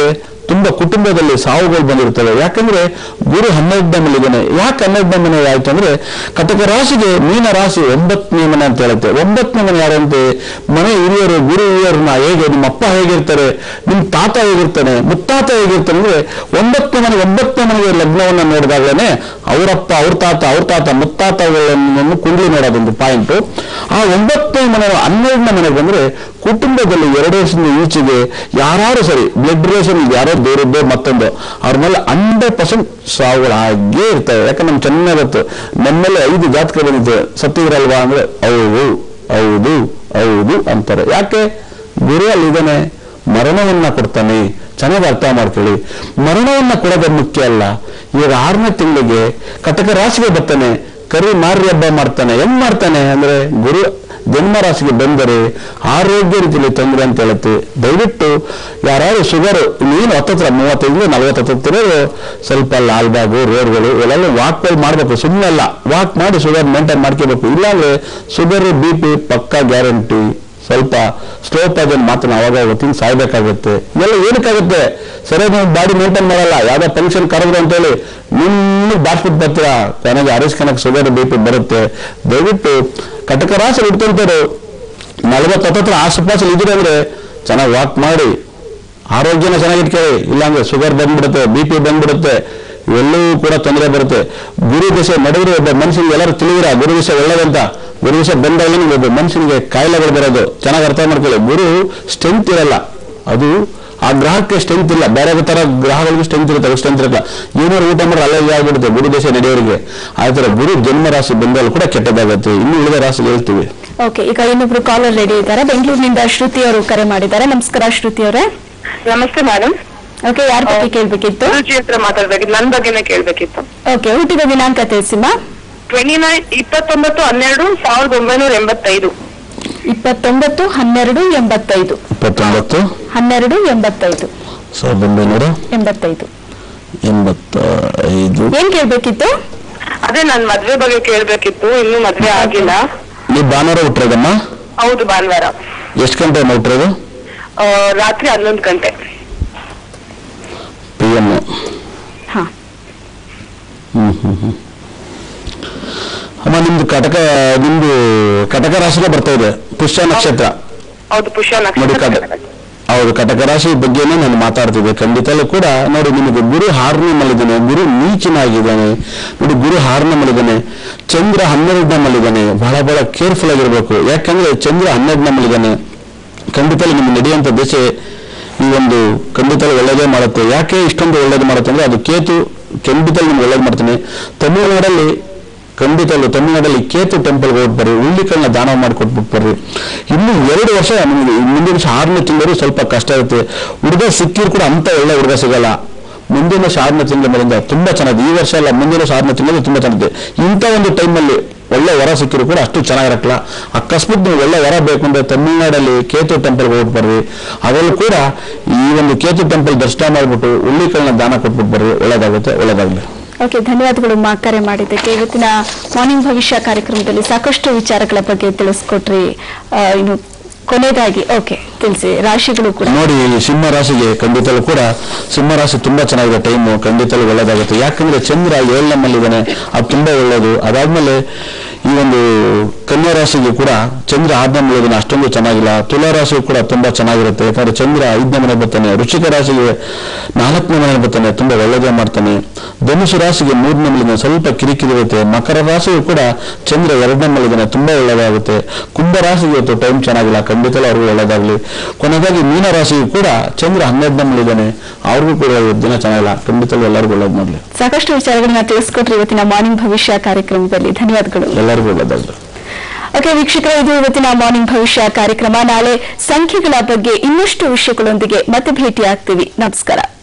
ತುಂಬಾ ಕುಟುಂಬದಲ್ಲಿ ಸಾವುಗಳು ಬಂದಿರ್ತವೆ ಯಾಕಂದ್ರೆ ಗುರು ಹನ್ನೆರಡನೇ ಮನೆಗಿದ್ದಾನೆ ಯಾಕೆ ಹನ್ನೆರಡನೇ ಮನೆ ಆಯ್ತು ಅಂದ್ರೆ ಕಟಕ ರಾಶಿಗೆ ಮೀನ ರಾಶಿ ಒಂಬತ್ತನೇ ಮನೆ ಅಂತ ಹೇಳುತ್ತೆ ಒಂಬತ್ತನೇ ಮನೆ ಯಾರಂತೆ ಮನೆ ಹಿರಿಯರು ಗುರು ಹಿರಿಯರನ್ನ ಹೇಗೆ ನಿಮ್ಮ ಅಪ್ಪ ಹೇಗಿರ್ತಾರೆ ನಿಮ್ಮ ತಾತ ಹೇಗಿರ್ತಾನೆ ಮುತ್ತಾತ ಹೇಗಿರ್ತಾನೆ ಅಂದ್ರೆ ಒಂಬತ್ತನೇ ಮನೆ ಒಂಬತ್ತನೇ ಮನೆಗೆ ಲಗ್ನವನ್ನ ನೋಡಿದಾಗಲೇ ಅವರಪ್ಪ ಅವ್ರ ತಾತ ಅವ್ರ ತಾತ ಮುತ್ತಾತಗಳನ್ನು ಕುಂಡ್ಲಿ ನೋಡೋದೊಂದು ಪಾಯಿಂಟ್ ಆ ಒಂಬತ್ತನೇ ಮನೆ ಹನ್ನೆರಡನೇ ಮನೆಗೆ ಬಂದ್ರೆ ಕುಟುಂಬದಲ್ಲಿ ಎರಡು ವರ್ಷದಿಂದ ಈಚೆಗೆ ಯಾರು ಸರಿ ಬ್ಲಡ್ ರಿಲೇಷನ್ ಯಾರೋ ಬೇರೆದ್ದೇ ಮತ್ತೊಂದು ಅವ್ರ ಮೇಲೆ ಹಂಡ್ರೆಡ್ ಪರ್ಸೆಂಟ್ ಸಾವುಗಳು ಹಾಗೇ ಇರ್ತವೆ ಯಾಕಂದ್ರೆ ನಮ್ಗೆ ಚೆನ್ನಾಗಿ ಗೊತ್ತು ನಮ್ಮೇಲೆ ಐದು ಜಾತಕ ಬಂದಿದೆ ಸತ್ತಿದ್ರಲ್ವಾ ಅಂದ್ರೆ ಹೌದು ಹೌದು ಹೌದು ಅಂತಾರೆ ಯಾಕೆ ಗುರು ಅಲ್ಲಿದ್ದಾನೆ ಮರಣವನ್ನ ಕೊಡ್ತಾನೆ ಚೆನ್ನಾಗಿ ಅರ್ಥ ಮಾಡ್ಕೊಳ್ಳಿ ಮರಣವನ್ನ ಕೊಡೋದು ಮುಖ್ಯ ಅಲ್ಲ ಇವಾಗ ಆರನೇ ತಿಂಗಳಿಗೆ ಕಟಕ ರಾಶಿಗೆ ಬರ್ತಾನೆ ಕರಿ ಮಾರಿ ಹಬ್ಬ ಮಾಡ್ತಾನೆ ಹೆಂಗ್ ಮಾಡ್ತಾನೆ ಅಂದ್ರೆ ಗುರು ಜನ್ಮ ರಾಶಿಗೆ ಬಂದರೆ ಆರೋಗ್ಯ ರೀತಿಯಲ್ಲಿ ತೊಂದರೆ ಅಂತ ಹೇಳುತ್ತೆ ದಯವಿಟ್ಟು ಯಾರು ಶುಗರ್ ನೀನು ಹತ್ತತ್ರ ಮೂವತ್ತೈದು ನಲವತ್ತು ಹತ್ತಿರೋರು ಸ್ವಲ್ಪ ಲಾಲ್ಬಾಗು ರೋಡ್ಗಳು ಇವೆಲ್ಲ ವಾಕ್ಗಳು ಮಾಡಬೇಕು ಸುಮ್ಮನೆ ಅಲ್ಲ ವಾಕ್ ಮಾಡಿ ಶುಗರ್ ಮೇಂಟೈನ್ ಮಾಡ್ಕೋಬೇಕು ಇಲ್ಲಾಂದ್ರೆ ಶುಗರ್ ಬಿ ಪಿ ಪಕ್ಕಾ ಗ್ಯಾರಂಟಿ ಸ್ವಲ್ಪ ಸ್ಲೋಪ್ ಅದನ್ನು ಮಾತ್ರ ನಾವು ಅವಾಗ ತಿಂದು ಸಾಯ್ಬೇಕಾಗುತ್ತೆ ಇವೆಲ್ಲ ಏನಕ್ಕಾಗುತ್ತೆ ಸರಿಯಾಗಿ ನೀವು ಬಾಡಿ ಮೇಂಟೈನ್ ಮಾಡಲ್ಲ ಯಾವ್ದೋ ಫಂಕ್ಷನ್ ಕರೆದ್ರು ಅಂತೇಳಿ ನಿನ್ನ ಬಾಸ್ಬಿಟ್ಟು ಬರ್ತೀರಾ ಕೊನೆಗೆ ಅರಿಸ್ ಕನಕ್ ಶುಗರ್ ಬಿ ಪಿ ಬರುತ್ತೆ ದಯವಿಟ್ಟು ಕಟಕ ರಾಶಿ ಇಟ್ಕೊಂತಾರೆ ನಲವತ್ತು ಹತ್ತತ್ರ ಆಸುಪಾಸಲ್ಲಿ ಇದ್ರೆ ಅಂದ್ರೆ ಚೆನ್ನಾಗಿ ವಾಕ್ ಮಾಡಿ ಆರೋಗ್ಯನ ಚೆನ್ನಾಗಿಟ್ಕೊಳ್ಳಿ ಇಲ್ಲಾಂದ್ರೆ ಶುಗರ್ ಬಂದ್ಬಿಡುತ್ತೆ ಬಿ ಪಿ ಬಂದ್ಬಿಡುತ್ತೆ ಇವೆಲ್ಲವೂ ಕೂಡ ತೊಂದರೆ ಬರುತ್ತೆ ಗುರು ದಶೆ ನಡೆದ್ರೆ ಒಬ್ಬ ಮನುಷ್ಯನಿಗೆ ಎಲ್ಲರೂ ತಿಳಿದಿರ ಗುರು ದಶೆ ಒಳ್ಳೇದಂತ ಗುರು ದಶೆ ಬಂದಾಗಲೇ ಒಬ್ಬ ಮನುಷ್ಯನಿಗೆ ಕಾಯಿಲೆಗಳು ಬರೋದು ಚೆನ್ನಾಗಿ ಅರ್ಥ ಮಾಡ್ಕೊಳ್ಳಿ ಗುರು ಸ್ಟ್ರೆಂತ್ ಇರಲ್ಲ ಅದು ಆ ಗ್ರಹಕ್ಕೆ ಸ್ಟ್ರೆಂತ್ ಇಲ್ಲ ಬೇರೆ ತರ ಗ್ರಹಗಳಿಗೆ ಸ್ಟ್ರೆಂತ್ ಇರುತ್ತೆ ಅದು ಸ್ಟ್ರೆಂತ್ ಇರಲ್ಲ ಏನಾದ್ರು ಊಟ ಮಾಡಿದ್ರೆ ಅಲ್ಲೇ ಆಗ್ಬಿಡುತ್ತೆ ಗುರು ದಶೆ ನಡೆಯೋರಿಗೆ ಆ ಥರ ಗುರು ಜನ್ಮ ರಾಶಿ ಬಂದಾಗ ಕೂಡ ಕೆಟ್ಟದಾಗುತ್ತೆ ಇನ್ನು ಉಳಿದ ರಾಶಿ ಹೇಳ್ತೀವಿ ಓಕೆ ಈಗ ಇನ್ನೊಬ್ರು ಕಾಲರ್ ರೆಡಿ ಇದ್ದಾರೆ ಬೆಂಗಳೂರಿನಿಂದ ಶ್ರುತಿ ಅವರು ಕರೆ ಮಾಡಿದ್ದಾರೆ ನಮಸ್ಕಾರ ಶ್ರುತಿ ಅವರೇ ನಮಸ್ತೆ ಮೇಡಮ್ ಓಕೆ ಯಾರ ಬಗ್ಗೆ ಕೇಳ್ಬೇಕಿತ್ತು ಗುರುಜಿ ಹತ್ರ ಮಾತಾಡ್ಬೇಕಿತ್ತು ನನ್ ಬಗ್ಗೆನೇ ಕೇಳ್ಬೇಕಿತ್ತು ಓಕೆ ಹುಟ್ಟಿದ ದಿನಾಂಕ ತಿಳಿಸಿಮ್ಮ ಟ್ವೆಂಟಿ ನೈನ್ ಇಪ್ಪತ್ತೊಂಬತ್ತು ಹನ್ನೆರಡು ಸಾವಿರದ ಒಂಬೈನೂರ ಎಂಬತ್ತೈದು ಇಪ್ಪತ್ತೊಂಬತ್ತು ಹನ್ನೆರಡು ಎಂಬತ್ತೈದು ಇಪ್ಪತ್ತೊಂಬತ್ತು ಹನ್ನೆರಡು ಎಂಬತ್ತೈದು ಸಾವಿರದ ಒಂಬೈನೂರ ಎಂಬತ್ತೈದು ಎಂಬತ್ತ ಐದು ಏನ್ ಕೇಳ್ಬೇಕಿತ್ತು ಅದೇ ನನ್ ಮದ್ವೆ ಬಗ್ಗೆ ಕೇಳ್ಬೇಕಿತ್ತು ಇನ್ನೂ ಮದ್ವೆ ಆಗಿಲ್ಲ ನೀವು ಭಾನುವಾರ ಹುಟ್ಟಿರೋದಮ್ಮ ಹೌದು ಭಾನುವಾರ ಎಷ್ಟು ಗಂಟೆ ಹುಟ್ಟಿರೋದು ಆ, ರಾತ್ರಿ ಹನ್ನೊಂದು ಗಂಟೆ ಪಿ ಎಮ್ ಹಾ ಹ್ಮ್ ಹ್ಮ್ ಹ್ಮ್ ಅಮ್ಮ ನಿಮ್ದು ಕಟಕ ನಿಮ್ದು ಕಟಕ ರಾಶಿಗೆ ಬರ್ತಾ ಇದೆ ಪುಷ್ಯ ನಕ್ಷತ್ರ ಹೌದು ಪುಷ್ಯ ನೋಡಿ ಕಟ ನಕ್ಷತ್ರ ಹೌದು ಕಟಕ ರಾಶಿ ಬಗ್ಗೆನೇ ನಾನು ಮಾತಾಡ್ತಿದ್ದೆ ಖಂಡಿತಲ್ಲೂ ಕೂಡ ನೋಡಿ ನಿಮಗೆ ಗುರು ಹಾರನೇ ಮಲ್ಲಿದ್ದಾನೆ ಗುರು ನೀಚನಾಗಿದ್ದಾನೆ ನೋಡಿ ಗುರು ಹಾರನೇ ಮಲ್ಲಿದ್ದಾನೆ ಚಂದ್ರ ಹನ್ನೆರಡನೇ ಮಲ್ಲಿದ್ದಾನೆ ಬಹಳ ಬಹಳ ಕೇರ್ಫುಲ್ ಆಗಿರ್ಬೇಕು ಯಾಕಂದ್ರೆ ಚಂದ್ರ ಹನ್ನೆರಡನೇ ಮಲ್ಲಿದ್ದಾನೆ ಖಂಡಿತಲ್ಲಿ ನಿಮ್ಗೆ ನಡೆಯುವಂಥ ದಶೆ ಈ ಒಂದು ಖಂಡಿತಲ್ಲಿ ಒಳ್ಳೇದೇ ಮಾಡುತ್ತೆ ಯಾಕೆ ಇಷ್ಟೊಂದು ಒಳ್ಳೇದು ಮಾಡುತ್ತೆ ಅಂದ್ರೆ ಅದು ಕೇತು ಖಂಡಿತಲ್ಲಿ ನಿಮ್ಗೆ ಒಳ್ಳೇದು ಮಾಡ್ತಾನೆ ತಮಿಳುನಾಡಲ್ಲಿ ಖಂಡಿತಲ್ಲೂ ತಮಿಳುನಾಡಲ್ಲಿ ಕೇತು ಟೆಂಪಲ್ಗೆ ಹೋಗಿ ಬರ್ರಿ ಹುಳ್ಳಿಕಳನ್ನ ದಾನ ಮಾಡಿಕೊಟ್ಬಿಟ್ಟು ಬರ್ರಿ ಇನ್ನು ಎರಡು ವರ್ಷ ನಿಮಗೆ ಮುಂದಿನ ವರ್ಷ ಆರನೇ ತಿಂಗಳು ಸ್ವಲ್ಪ ಕಷ್ಟ ಇರುತ್ತೆ ಹುಡುಗ ಸಿಕ್ಕಿದ್ರು ಕೂಡ ಅಂತ ಒಳ್ಳೆ ಹುಡುಗ ಸಿಗಲ್ಲ ಮುಂದಿನ ವರ್ಷ ಆರನೇ ತಿಂಗಳ ಮೇಲಿಂದ ತುಂಬಾ ಚೆನ್ನಾಗಿದೆ ಈ ವರ್ಷ ಅಲ್ಲ ಮುಂದಿನ ವರ್ಷ ಆರನೇ ತಿಂಗಳು ತುಂಬಾ ಚೆನ್ನಾಗಿದೆ ಇಂಥ ಒಂದು ಟೈಮಲ್ಲಿ ಒಳ್ಳೆ ವರ ಸಿಕ್ಕಿದ್ರು ಕೂಡ ಅಷ್ಟು ಚೆನ್ನಾಗಿರಕ್ಲ ಅಕಸ್ಮಾತ್ ನೀವು ಒಳ್ಳೆ ವರ ಬೇಕು ಅಂದ್ರೆ ತಮಿಳುನಾಡಲ್ಲಿ ಕೇತು ಟೆಂಪಲ್ಗೆ ಹೋಗಿ ಬರ್ರಿ ಅದರಲ್ಲೂ ಕೂಡ ಈ ಒಂದು ಕೇತು ಟೆಂಪಲ್ ದರ್ಶನ ಮಾಡಿಬಿಟ್ಟು ಹುಳ್ಳಿಕಳನ್ನ ದಾನ ಕೊಟ್ಬಿಟ್ಟು ಬರ್ರಿ ಒಳ್ಳೇದಾಗುತ್ತೆ ಒಳ್ಳೇದಾಗಲಿ ಓಕೆ ಧನ್ಯವಾದಗಳು ಮಾ ಕರೆ ಮಾಡಿದ್ದಕ್ಕೆ ಇವತ್ತಿನ ಮಾರ್ನಿಂಗ್ ಭವಿಷ್ಯ ಕಾರ್ಯಕ್ರಮದಲ್ಲಿ ಸಾಕಷ್ಟು ವಿಚಾರಗಳ ಬಗ್ಗೆ ತಿಳಿಸ್ಕೊಟ್ರಿ ಆ, ಇನ್ನು ಕೊನೆಯದಾಗಿ ಓಕೆ ತಿಳಿಸಿ ರಾಶಿಗಳು ಕೂಡ ನೋಡಿ ಈ ಸಿಂಹ ರಾಶಿಗೆ ಖಂಡಿತಲೂ ಕೂಡ ಸಿಂಹ ರಾಶಿ ತುಂಬಾ ಚೆನ್ನಾಗಿದೆ ಟೈಮು ಖಂಡಿತಲೂ ಒಳ್ಳೇದಾಗುತ್ತೆ ಯಾಕಂದ್ರೆ ಚಂದ್ರ ಏಳನೇ ಮಲ್ಲಿದ್ದಾನೆ ಅದು ತುಂಬಾ ಒಳ್ಳೇದು ಅದಾದ್ಮೇಲೆ ಈ ಒಂದು ಕನ್ಯಾ ರಾಶಿಗೆ ಕೂಡ ಚಂದ್ರ ಆರನೇ ಮಲ್ಲಿದ್ದಾನೆ ಅಷ್ಟೊಂದು ಚೆನ್ನಾಗಿಲ್ಲ ತುಲಾ ರಾಶಿಗೂ ಕೂಡ ತುಂಬಾ ಚೆನ್ನಾಗಿರುತ್ತೆ ಯಾಕಂದ್ರೆ ಚಂದ್ರ ಐದನೇ ಮನೆ ಬರ್ತಾನೆ ವೃಶ್ಚಿಕ ರಾಶಿಗೆ ನಾಲ್ಕನೇ ಮನೆ ಬರ್ತಾನೆ ತುಂಬಾ ಒಳ್ಳೇದೇ ಮಾಡ್ತಾನೆ ಧನುಸು ರಾಶಿಗೆ ಮೂರನೇ ಮಲ್ಲಿದ್ದಾನೆ ಸ್ವಲ್ಪ ಕಿರಿಕಿರಿ ಇರುತ್ತೆ ಮಕರ ರಾಶಿಗೂ ಕೂಡ ಚಂದ್ರ ಎರಡನೇ ಮಲ್ಲಿದ್ದಾನೆ ತುಂಬಾ ಒಳ್ಳೇದಾಗುತ್ತೆ ಕುಂಭ ರಾಶಿಗೆ ಇವತ್ತು ಟೈಮ್ ಚೆನ್ನಾಗಿಲ್ಲ ಖಂಡಿತಲೂ ಅವ್ರಿಗೂ ಒಳ್ಳೇದಾಗ್ಲಿ ಕೊನೆಯದಾಗಿ ಮೀನ ರಾಶಿಗೂ ಕೂಡ ಚಂದ್ರ ಹನ್ನೆರಡನೇ ಮಲ್ಲಿದ್ದಾನೆ ಅವ್ರಿಗೂ ಕೂಡ ಇವತ್ತು ದಿನ ಚೆನ್ನಾಗಿಲ್ಲ ಖಂಡಿತಲೂ ಎಲ್ಲರಿಗೂ ಒಳ್ಳೇದು ಮಾಡಲಿ ಸಾಕಷ್ಟು ವಿಚಾರಗಳನ್ನ ತಿಳಿಸ್ಕೊಟ್ರಿ ಇವತ್ತಿನ ಮಾರ್ನಿಂಗ್ ಭವಿಷ್ಯ ಕಾರ್ಯಕ್ರಮದಲ್ಲಿ ಧನ್ಯವಾದಗಳು ಎಲ್ಲರಿಗೂ ಒಳ್ಳೇದಾಗಲಿ ಓಕೆ ವೀಕ್ಷಕರೇ ಇದು ಇವತ್ತಿನ ಮಾರ್ನಿಂಗ್ ಭವಿಷ್ಯ ಕಾರ್ಯಕ್ರಮ ನಾಳೆ ಸಂಖ್ಯೆಗಳ ಬಗ್ಗೆ ಇನ್ನಷ್ಟು ವಿಷಯಗಳೊಂದಿಗೆ ಮತ್ತೆ ಭೇಟಿಯಾಗ್ತೀವಿ ನಮಸ್ಕಾರ